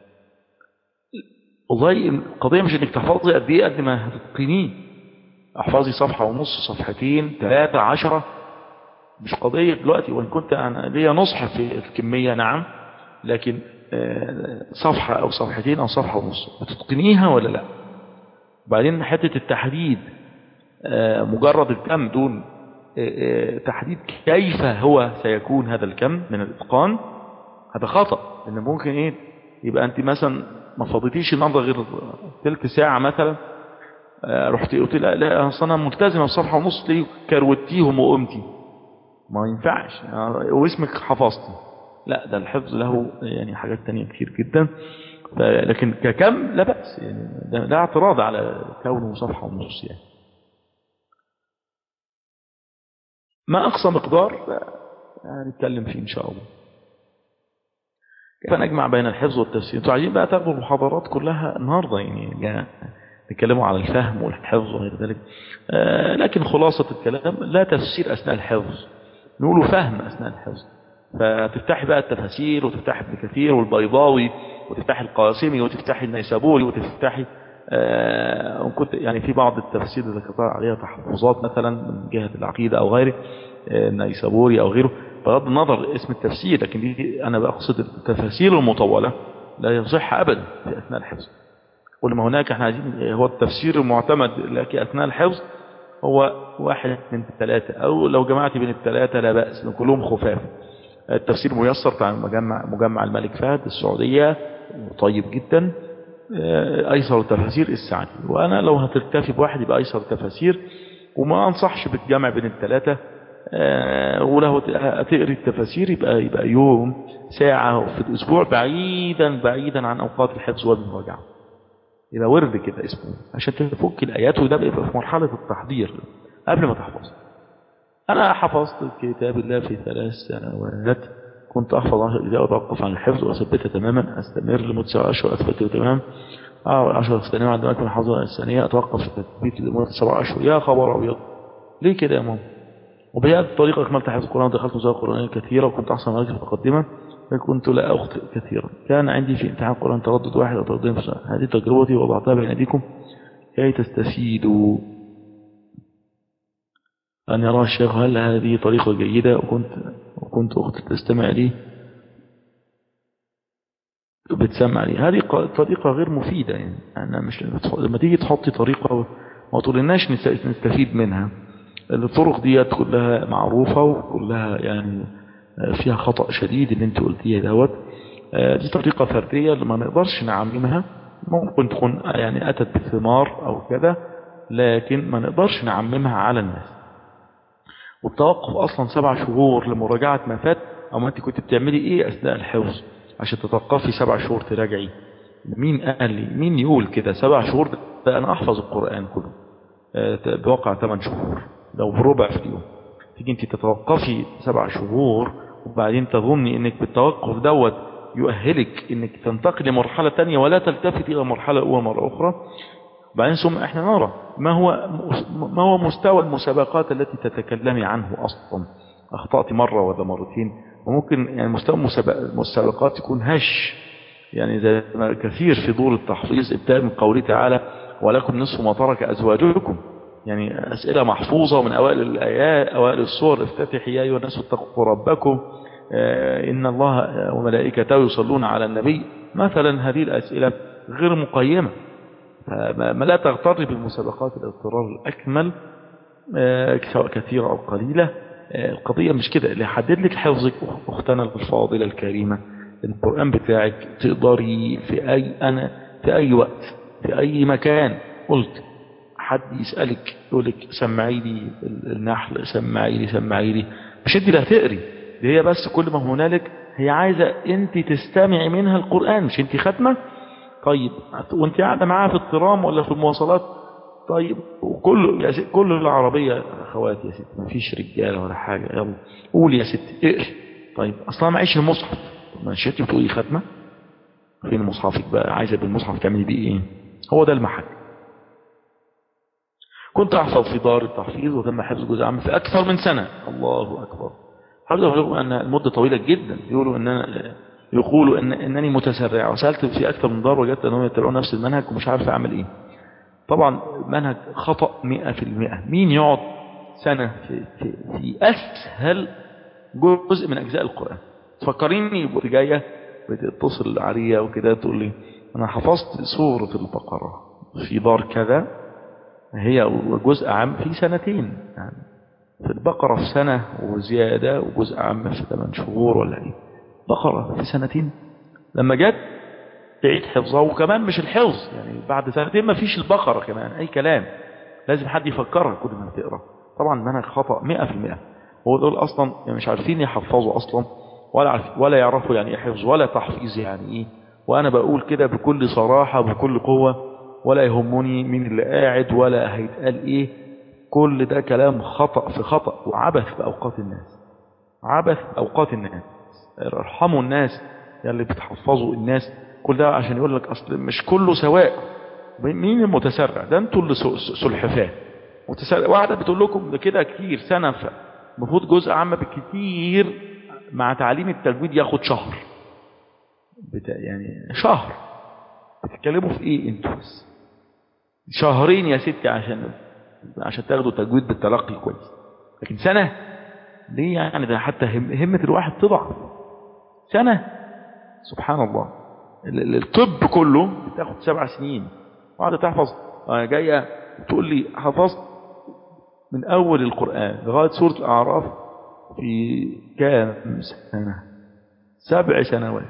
والله القضية مش انك تحفظي قد ايه قد ما هتتقنيه احفظي صفحة ونص صفحتين ثلاثة عشرة مش قضية دلوقتي وإن كنت أنا ليا نصح في الكمية نعم لكن آه، صفحة أو صفحتين أو صفحة ونص بتتقنيها ولا لا بعدين حتة التحديد آه، مجرد الكم دون آه، آه، تحديد كيف هو سيكون هذا الكم من الإتقان هذا خطأ لأن ممكن إيه يبقى أنت مثلا ما فضيتيش النهارده غير تلت ساعة مثلا آه، رحت قلت لا لا أصل أنا ملتزمة بصفحة ونص تلاقيه كروتيهم وقمتي ما ينفعش يعني واسمك حفظتي لا ده الحفظ له يعني حاجات تانية كتير جدا ف- لكن ككم لا بأس يعني ده, ده اعتراض على كونه صفحة ونص يعني ما أقصى مقدار لا، هنتكلم فيه إن شاء الله كيف نجمع بين الحفظ والتفسير انتوا عايزين بقى تاخدوا المحاضرات كلها النهارده يعني جا- نتكلموا على الفهم والحفظ وغير ذلك آه، لكن خلاصة الكلام لا تفسير أثناء الحفظ نقوله فهم أثناء الحفظ فتفتحي بقى التفاسير وتفتحي ابن كثير والبيضاوي وتفتحي القاسمي وتفتحي النيسابوري وتفتحي آه وكنت يعني في بعض التفاسير اللي ذكرتها عليها تحفظات مثلا من جهة العقيدة أو غيره آه، النيسابوري أو غيره بغض النظر اسم التفسير لكن دي أنا بقصد التفاسير المطولة لا يصح أبدا في أثناء الحفظ ولما هناك احنا عايزين هو التفسير المعتمد لك أثناء الحفظ هو واحد من ثلاثة أو لو جمعت بين الثلاثة لا بأس لأن كلهم خفاف التفسير ميسر بتاع مجمع مجمع الملك فهد السعودية طيب جدا آه، أيسر التفاسير السعدي وأنا لو هتكتفي بواحد يبقى أيسر التفاسير وما أنصحش بالجمع بين الثلاثة آه، ولو هتقري التفاسير يبقى يبقى يوم ساعة في الأسبوع بعيدا بعيدا عن أوقات الحفظ والمراجعة يبقى ورد كده اسمه عشان تفك الآيات وده بيبقى في مرحلة التحضير قبل ما تحفظ أنا حفظت كتاب الله في ثلاث سنوات كنت أحفظ عشر إذا أتوقف عن الحفظ وأثبتها تماما أستمر لمدة سبع أشهر أثبته تماما آه عشر سنوات عندما أكمل الحفظ الثانية أتوقف في التثبيت لمدة سبع أشهر يا خبر أبيض ليه كده يا ماما وبهذه الطريقة أكملت حفظ القرآن ودخلت مسابقة قرآنية كثيرة وكنت أحسن مراكز متقدمة فكنت لا أخطئ كثيرا كان عندي في امتحان القرآن تردد واحد أو ترددين في السنة هذه تجربتي وضعتها بين أيديكم كي تستفيدوا أن يرى الشيخ هل هذه طريقة جيدة وكنت وكنت أخت تستمع لي بتسمع لي هذه ق- طريقة غير مفيدة يعني أنا مش لما تيجي تحطي طريقة ما تقولناش نست- نستفيد منها الطرق ديت كلها معروفة وكلها يعني فيها خطأ شديد اللي انت قلتيه دوت آه، دي طريقة فردية اللي ما نقدرش نعممها ممكن تكون يعني أتت بثمار أو كذا لكن ما نقدرش نعممها على الناس والتوقف أصلا سبع شهور لمراجعة ما فات أو ما أنت كنت بتعملي إيه أثناء الحفظ عشان تتوقفي سبع شهور تراجعي مين قال لي مين يقول كده سبع شهور ده أنا أحفظ القرآن كله آه، بواقع ثمان شهور لو بربع في اليوم تيجي انت تتوقفي سبع شهور وبعدين تظني انك بالتوقف دوت يؤهلك انك تنتقل لمرحلة تانية ولا تلتفت الى مرحلة اولى مرة اخرى بعدين ثم احنا نرى ما هو ما هو مستوى المسابقات التي تتكلمي عنه اصلا اخطأت مرة ولا مرتين وممكن يعني مستوى المسابق- المسابقات يكون هش يعني زي ما كثير في دور التحفيظ ابتداء من قوله تعالى ولكم نصف ما ترك ازواجكم يعني أسئلة محفوظة من أوائل الآيات أوائل الصور افتتح يا أيها الناس اتقوا ربكم آه، إن الله وملائكته يصلون على النبي مثلا هذه الأسئلة غير مقيمة فما ما لا تغتر بالمسابقات الاضطرار الأكمل آه، سواء كثيرة أو قليلة آه، القضية مش كده اللي يحدد لك حفظك أختنا الفاضلة الكريمة القرآن بتاعك تقدري في أي أنا في أي وقت في أي مكان قلت حد يسألك يقول لك سمعي لي النحل سمعي لي سمعي لي مش انت اللي هتقري دي هي بس كل ما هنالك هي عايزة انت تستمعي منها القرآن مش انت ختمة طيب وانت قاعدة معاها في الترام ولا في المواصلات طيب وكل يا ست كل العربية أخواتي يا ست مفيش رجالة ولا حاجة يلا قول يا ست اقري طيب أصلا معيش المصحف ما انت بتقولي ختمة فين مصحفك بقى عايزة بالمصحف تعملي بيه ايه هو ده المحل كنت أحفظ في دار التحفيظ وتم حفظ جزء عام في أكثر من سنة الله أكبر حفظ رغم أن المدة طويلة جدا يقولوا أن أنا يقولوا أن أنني متسرع وسألت في أكثر من دار وجدت أنهم يتبعون نفس المنهج ومش عارف أعمل إيه طبعا منهج خطأ مئة في المئة مين يقعد سنة في, في, في أسهل جزء من أجزاء القرآن تفكريني بقى جاية بتتصل عليا وكده تقول لي أنا حفظت سورة البقرة في دار كذا هي جزء عام في سنتين يعني في البقرة في سنة وزيادة وجزء عام في 8 شهور ولا ايه بقرة في سنتين لما جت تعيد حفظها وكمان مش الحفظ يعني بعد سنتين ما فيش البقرة كمان اي كلام لازم حد يفكرها كل ما تقرا طبعا منهج خطأ 100% هو دول اصلا يعني مش عارفين يحفظوا اصلا ولا عارف ولا يعرفوا يعني ايه حفظ ولا تحفيظ يعني ايه وانا بقول كده بكل صراحة بكل قوة ولا يهمني مين اللي قاعد ولا هيتقال ايه كل ده كلام خطأ في خطأ وعبث بأوقات الناس عبث بأوقات الناس ارحموا الناس يلي بتحفظوا الناس كل ده عشان يقول لك اصل مش كله سواء مين المتسرع ده انتوا اللي سلحفاه متسرع واحدة بتقول لكم ده كده كتير سنة المفروض جزء عام بالكتير مع تعليم التجويد ياخد شهر بتا يعني شهر بتتكلموا في ايه انتوا بس شهرين يا ستي عشان عشان تاخدوا تجويد بالتلقي كويس لكن سنة ليه يعني ده حتى هم همة الواحد تضعف سنة سبحان الله الطب كله بتاخد سبع سنين وقاعدة تحفظ انا جاية تقول لي حفظت من اول القرآن لغاية سورة الاعراف في كام سنة سبع سنوات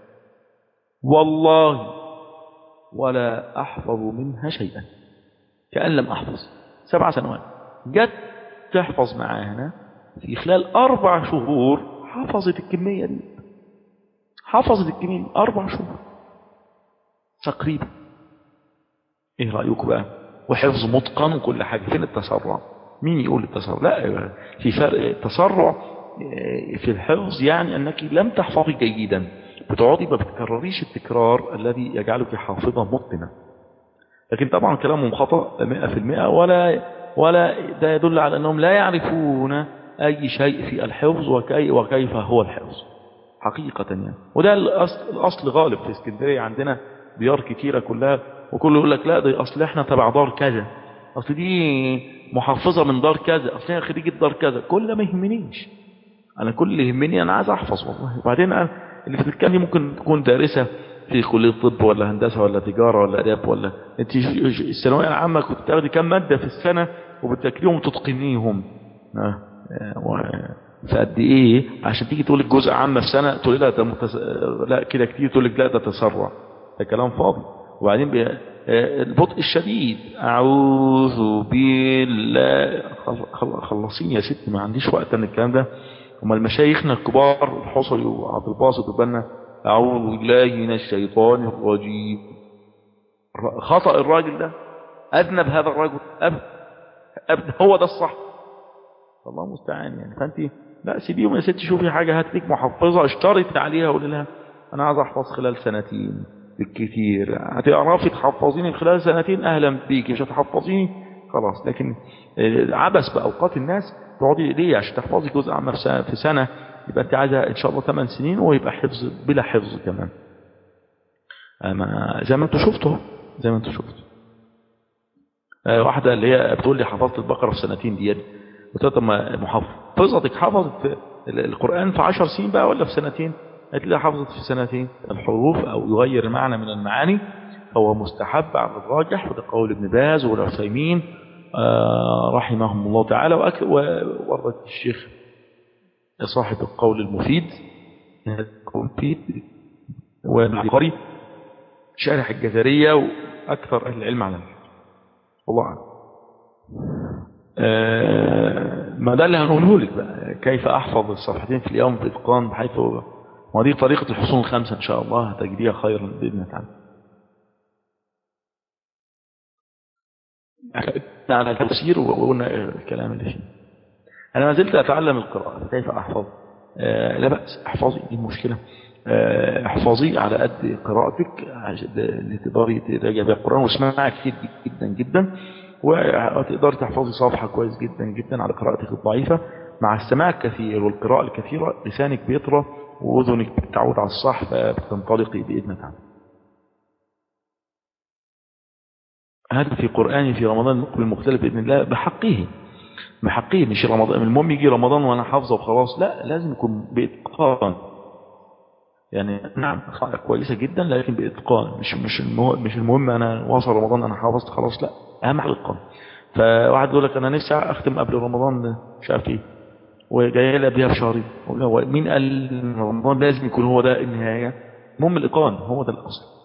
والله ولا أحفظ منها شيئا كأن لم أحفظ سبع سنوات جت تحفظ معانا في خلال أربع شهور حفظت الكمية دي حفظت الكمية دي أربع شهور تقريبا إيه رأيكم بقى وحفظ متقن وكل حاجة فين التسرع مين يقول التسرع لا في فرق التسرع في الحفظ يعني أنك لم تحفظي جيدا بتقعدي ما بتكرريش التكرار الذي يجعلك حافظة متقنة لكن طبعا كلامهم خطأ 100% ولا ولا ده يدل على أنهم لا يعرفون أي شيء في الحفظ وكي وكيف هو الحفظ حقيقة يعني وده الأصل, الأصل غالب في اسكندرية عندنا ديار كتيرة كلها وكله يقول لك لا ده أصل احنا تبع دار كذا أصل دي محافظة من دار كذا أصل هي خريجة دار كذا كل ده ما يهمنيش أنا كل اللي يهمني أنا عايز أحفظ والله وبعدين أنا اللي بتتكلم ممكن تكون دارسة في كلية طب ولا هندسة ولا تجارة ولا آداب ولا انت الثانوية العامة كنت بتاخدي كام مادة في السنة وبتذاكريهم وتتقنيهم فقد ايه عشان تيجي تقول لك جزء عامة في سنة تقول لا ده متس... لا كده كتير تقول لك لا ده تسرع ده كلام فاضي وبعدين بي... البطء الشديد اعوذ بالله خلصيني يا ستي ما عنديش وقت ان الكلام ده هما المشايخنا الكبار الحصري وعبد الباسط وبنا أعوذ بالله من الشيطان الرجيم خطأ الراجل ده أذنب هذا الرجل أب... أب... هو ده الصح الله المستعان يعني فأنت لا سيبيهم يا ستي شوفي حاجة هات لك محفظة اشترط عليها وقول لها أنا عايز أحفظ خلال سنتين بالكثير هتعرفي تحفظيني خلال سنتين أهلا بيكي مش هتحفظيني خلاص لكن عبث بأوقات الناس تقعدي ليه عشان تحفظي جزء عام في سنة يبقى انت عايزة ان شاء الله 8 سنين ويبقى حفظ بلا حفظ كمان أما زي ما انتوا شفتوا زي ما انتوا شفتوا واحدة اللي هي بتقول لي حفظت البقرة في سنتين دي قلت لها طب ما محفظتك حفظت القرآن في 10 سنين بقى ولا في سنتين قالت لي حفظت في سنتين الحروف او يغير المعنى من المعاني هو مستحب على الراجح وده قول ابن باز والعثيمين رحمهم الله تعالى وورد الشيخ صاحب القول المفيد المفيد والعقاري شارح الجزرية وأكثر أهل العلم على ذلك والله أعلم ما ده اللي هنقوله لك بقى كيف أحفظ الصفحتين في اليوم بإتقان بحيث ودي طريقة الحصول الخمسة إن شاء الله هتجديها خيرا بإذن الله تعالى على التفسير وقلنا الكلام اللي فيه أنا ما زلت أتعلم القراءة كيف أحفظ آه لا بأس احفظي دي المشكلة آه احفظي على قد قراءتك اللي تقدري تراجع بيها القرآن واسمعها كتير جدا جدا وتقدري تحفظي صفحة كويس جدا جدا على قراءتك الضعيفة مع السماع الكثير والقراءة الكثيرة لسانك بيطرى وأذنك بتعود على الصح فبتنطلقي بإذن الله هذا في قرآني في رمضان المقبل مختلف بإذن الله بحقه بحقه مش رمضان المهم يجي رمضان وأنا حافظه وخلاص لا لازم يكون بإتقان يعني نعم كويسة جدا لكن بإتقان مش مش المهم, مش المهم أنا وصل رمضان أنا حافظت خلاص لا أهم حاجة الإتقان فواحد يقول لك أنا نفسي أختم قبل رمضان مش عارف إيه وجاي لي قبلها بشهرين مين قال رمضان لازم يكون هو ده النهاية المهم الإتقان هو ده الأصل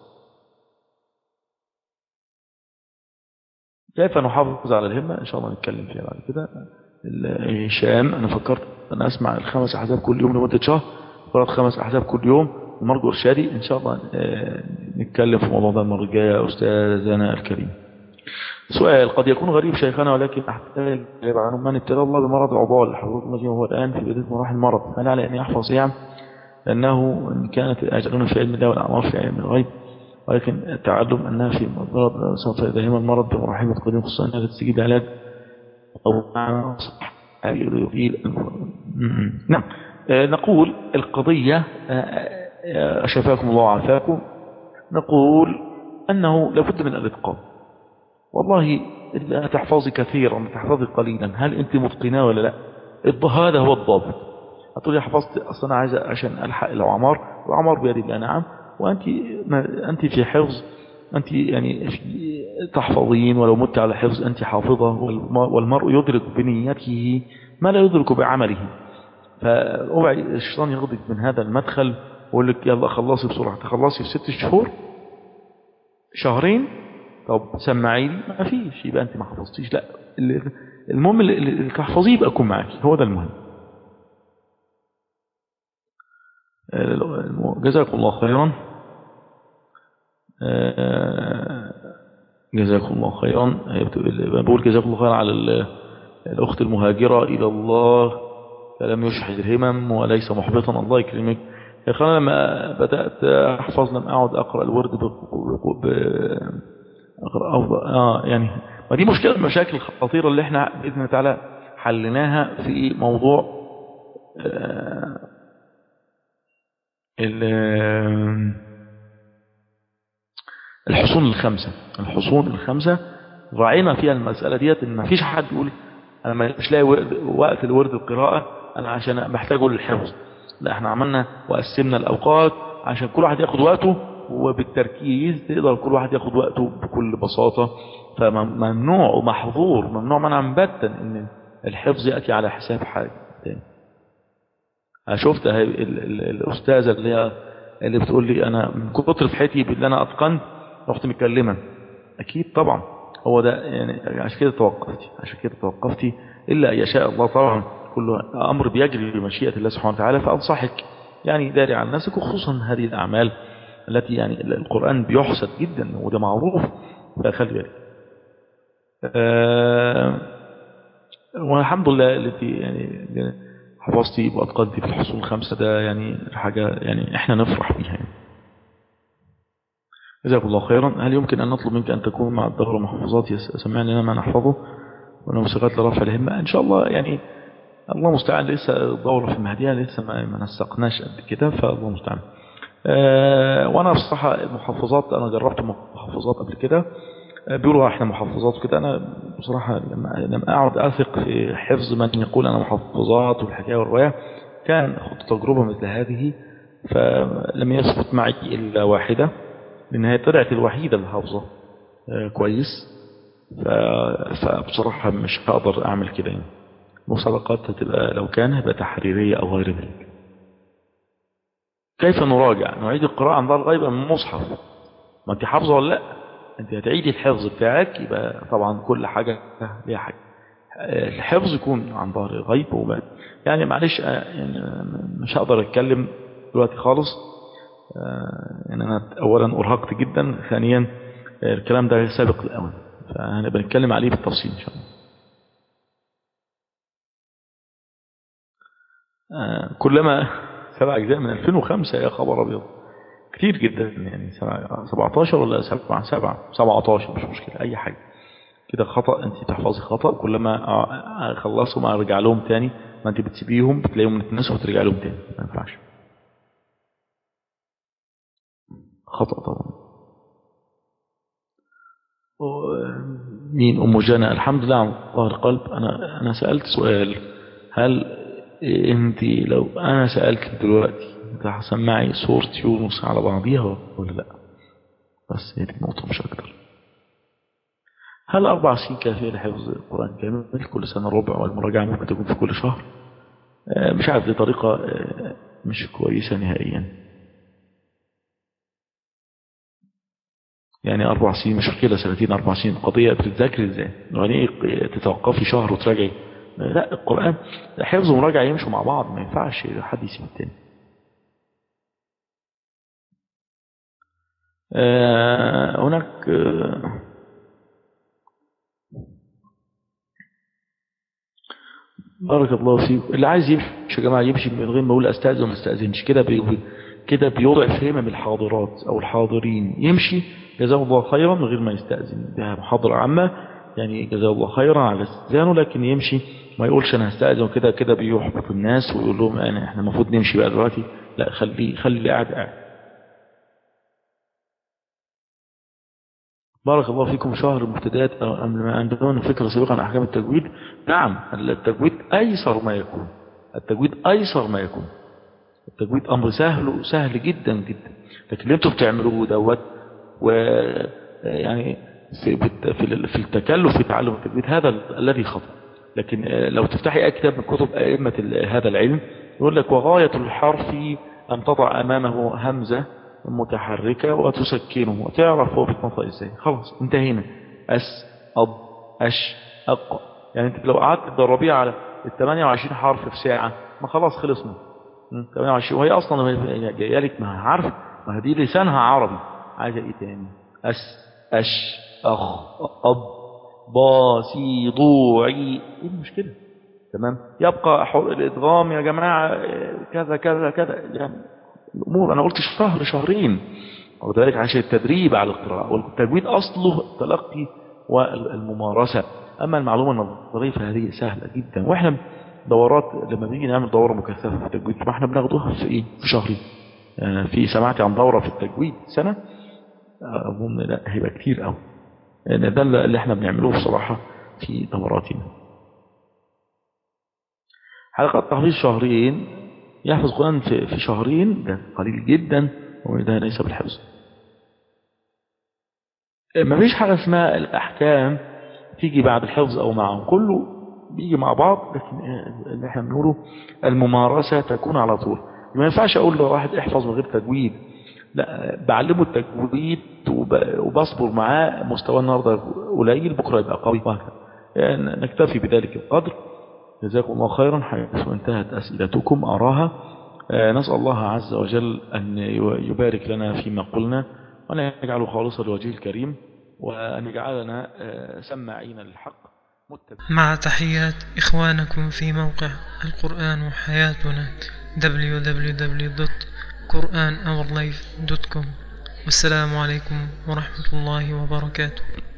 كيف نحافظ على الهمة إن شاء الله نتكلم فيها بعد كده هشام أنا فكرت أنا أسمع الخمس أحزاب كل يوم لمدة شهر قرأت خمس أحزاب كل يوم ومرجو إرشادي إن شاء الله نتكلم في الموضوع ده المرة الجاية أستاذنا الكريم سؤال قد يكون غريب شيخنا ولكن أحتاج عنه من ابتلى الله بمرض العضال حضرتك مجيء وهو الآن في بداية مراحل المرض هل على أن يحفظ يعم لأنه إن كانت أجلنا في علم الله والأعمار في علم الغيب ولكن التعلم أنها في مرض سوف يدهم المرض بمراحل قديم خصوصا أنها تستجيب علاج أو معنى صح نعم نقول القضية شفاكم الله وعافاكم نقول أنه لابد من الإتقان والله لا تحفظي كثيرا تحفظي قليلا هل أنت متقنة ولا لا هذا هو الضابط هتقولي حفظت أصلا عايزة عشان ألحق العمار العمار بيد الله نعم وأنت أنت في حفظ أنت يعني في تحفظين ولو مت على حفظ أنت حافظة والمرء يدرك بنيته ما لا يدرك بعمله فأوعي الشيطان ياخدك من هذا المدخل ويقول لك يلا خلصي بسرعة تخلصي في ست شهور شهرين طب سمعي لي ما فيش يبقى أنت ما حفظتيش لا المهم اللي تحفظيه يبقى يكون معاكي هو ده المهم جزاكم الله خيرا جزاكم الله خيرا بقول جزاكم الله خيرا على الأخت المهاجرة إلى الله فلم يشحذ الهمم وليس محبطا الله يكرمك يا أخي أنا لما بدأت أحفظ لم أعد أقرأ الورد ب... ب... أقرأ أو... آه يعني ما دي مشكلة المشاكل الخطيرة اللي احنا بإذن الله تعالى حلناها في موضوع آه الحصون الخمسة الحصون الخمسة راعينا فيها المسألة ديت ان ما فيش حد يقول انا مش لاقي وقت الورد القراءة انا عشان محتاجه للحفظ لا احنا عملنا وقسمنا الاوقات عشان كل واحد ياخد وقته وبالتركيز تقدر كل واحد ياخد وقته بكل بساطة فممنوع ومحظور ممنوع منعا باتا ان الحفظ يأتي على حساب حاجة تاني شفت الأستاذة اللي هي اللي بتقول لي أنا من كتر فرحتي باللي أنا أتقنت رحت مكلمة أكيد طبعا هو ده يعني عشان كده توقفتي عشان كده توقفتي إلا أن يشاء الله طبعا كل أمر بيجري بمشيئة الله سبحانه وتعالى فأنصحك يعني داري عن نفسك وخصوصا هذه الأعمال التي يعني القرآن بيحسد جدا وده معروف فخلي بالك أه والحمد لله التي يعني حفظتي وأتقنتي في الحصول الخمسة ده يعني حاجة يعني احنا نفرح بيها يعني. جزاكم الله خيرا هل يمكن أن نطلب منك أن تكون مع الدهر محفوظات سمعني لنا ما نحفظه ونمسكات لرفع الهمة إن شاء الله يعني الله مستعان لسه الدورة في المهدية لسه ما نسقناش قد كده فالله مستعان أه وأنا بصراحة المحفظات أنا جربت محفظات قبل كده بيقولوا احنا محفظات وكده انا بصراحة لما لم اقعد اثق في حفظ من يقول انا محفظات والحكاية والرواية كان خدت تجربة مثل هذه فلم يثبت معي الا واحدة لان هي طلعت الوحيدة اللي حافظة كويس فبصراحة مش هقدر اعمل كده يعني مسابقات هتبقى لو كان هيبقى تحريرية او غير ذلك كيف نراجع نعيد القراءة عن ظهر الغيب من المصحف ما انت حافظة ولا لا انت هتعيد الحفظ بتاعك يبقى طبعا كل حاجة ليها حاجة الحفظ يكون عن ظهر الغيب وما يعني معلش يعني مش هقدر اتكلم دلوقتي خالص يعني انا اولا ارهقت جدا ثانيا الكلام ده سابق الاوان فهنبقى نتكلم عليه بالتفصيل إن شاء الله آه، كلما سبع أجزاء من 2005 يا خبر أبيض كتير جدا يعني سبعة- 17 ولا 7 7 17 مش مشكلة أي حاجة كده خطأ أنت تحفظي خطأ كلما أ- أخلصهم أرجع لهم تاني ما أنت بتسيبيهم بتلاقيهم نتنسوا وترجع لهم تاني ما ينفعش خطأ طبعا و- مين أم جنى الحمد لله على ظهر قلب أنا أنا سألت سؤال هل أنت لو أنا سألتك دلوقتي أنت هسمعي صورة يونس على بعضيها ولا لا بس هي دي النقطة مش أكتر هل أربع سنين كافية لحفظ القرآن كامل كل سنة ربع والمراجعة ممكن تكون في كل شهر آه، مش عارف دي طريقة آه، مش كويسة نهائيا يعني أربع سنين مش مشكلة سنتين أربع سنين قضية بتتذاكر إزاي يعني إيه تتوقفي شهر وتراجعي لا القرآن حفظ ومراجعة يمشوا مع بعض ما ينفعش حد يسيب التاني آه، هناك آه، بارك الله فيك اللي عايز يمشي يا جماعة يمشي من غير ما يقول استأذن وما استأذنش كده بي كده بيضعف همم الحاضرات أو الحاضرين يمشي جزاه الله خيرا من غير ما يستأذن ده محاضرة عامة يعني جزاه الله خيرا على استئذانه لكن يمشي ما يقولش أنا هستأذن كده كده بيحبط الناس ويقول لهم أنا إحنا المفروض نمشي بقى دلوقتي لا خليه خلي اللي قاعد قاعد بارك الله فيكم شهر المبتدئات عندنا فكرة سابقا عن أحكام التجويد نعم التجويد أيسر ما يكون التجويد أيسر ما يكون التجويد أمر سهل سهل جدا جدا لكن اللي انتوا بتعملوه دوت و يعني في في في التكلف في تعلم التجويد هذا الذي خطأ لكن لو تفتحي أي كتاب من كتب أئمة هذا العلم يقول لك وغاية الحرف أن تضع أمامه همزة متحركة وتسكنه وتعرف هو بيتنطق ازاي خلاص انتهينا اس أض أش أق يعني انت لو قعدت تدربيها على ال 28 حرف في ساعة ما خلاص خلصنا 28 وهي اصلا جايه لك ما عارف ما دي لسانها عربي عايزه ايه تاني اس اش اخ أض با سي ضوعي ايه المشكلة تمام يبقى الادغام يا جماعة كذا كذا كذا يعني الأمور أنا قلت شهر شهرين وذلك عشان التدريب على القراءة والتجويد أصله التلقي والممارسة أما المعلومة النظرية فهذه سهلة جدا وإحنا دورات لما بنيجي نعمل دورة مكثفة في التجويد ما احنا بناخدوها في إيه في شهرين آه في سمعت عن دورة في التجويد سنة أظن لا هيبقى كتير قوي لأن ده اللي احنا بنعمله بصراحة في دوراتنا حلقات تحفيظ شهرين يحفظ قرآن في, في شهرين ده قليل جدا وده ليس بالحفظ ما فيش حاجة اسمها الأحكام تيجي بعد الحفظ أو معه كله بيجي مع بعض لكن اللي احنا بنقوله الممارسة تكون على طول ما ينفعش أقول له واحد احفظ من غير تجويد لا بعلمه التجويد وبصبر معاه مستوى النهارده قليل بكرة يبقى قوي وهكذا يعني نكتفي بذلك القدر جزاكم الله خيرا حيث انتهت أسئلتكم أراها نسأل الله عز وجل أن يبارك لنا فيما قلنا وأن يجعله خالصا لوجهه الكريم وأن يجعلنا سماعين للحق مع تحيات إخوانكم في موقع القرآن وحياتنا www.quranourlife.com والسلام عليكم ورحمة الله وبركاته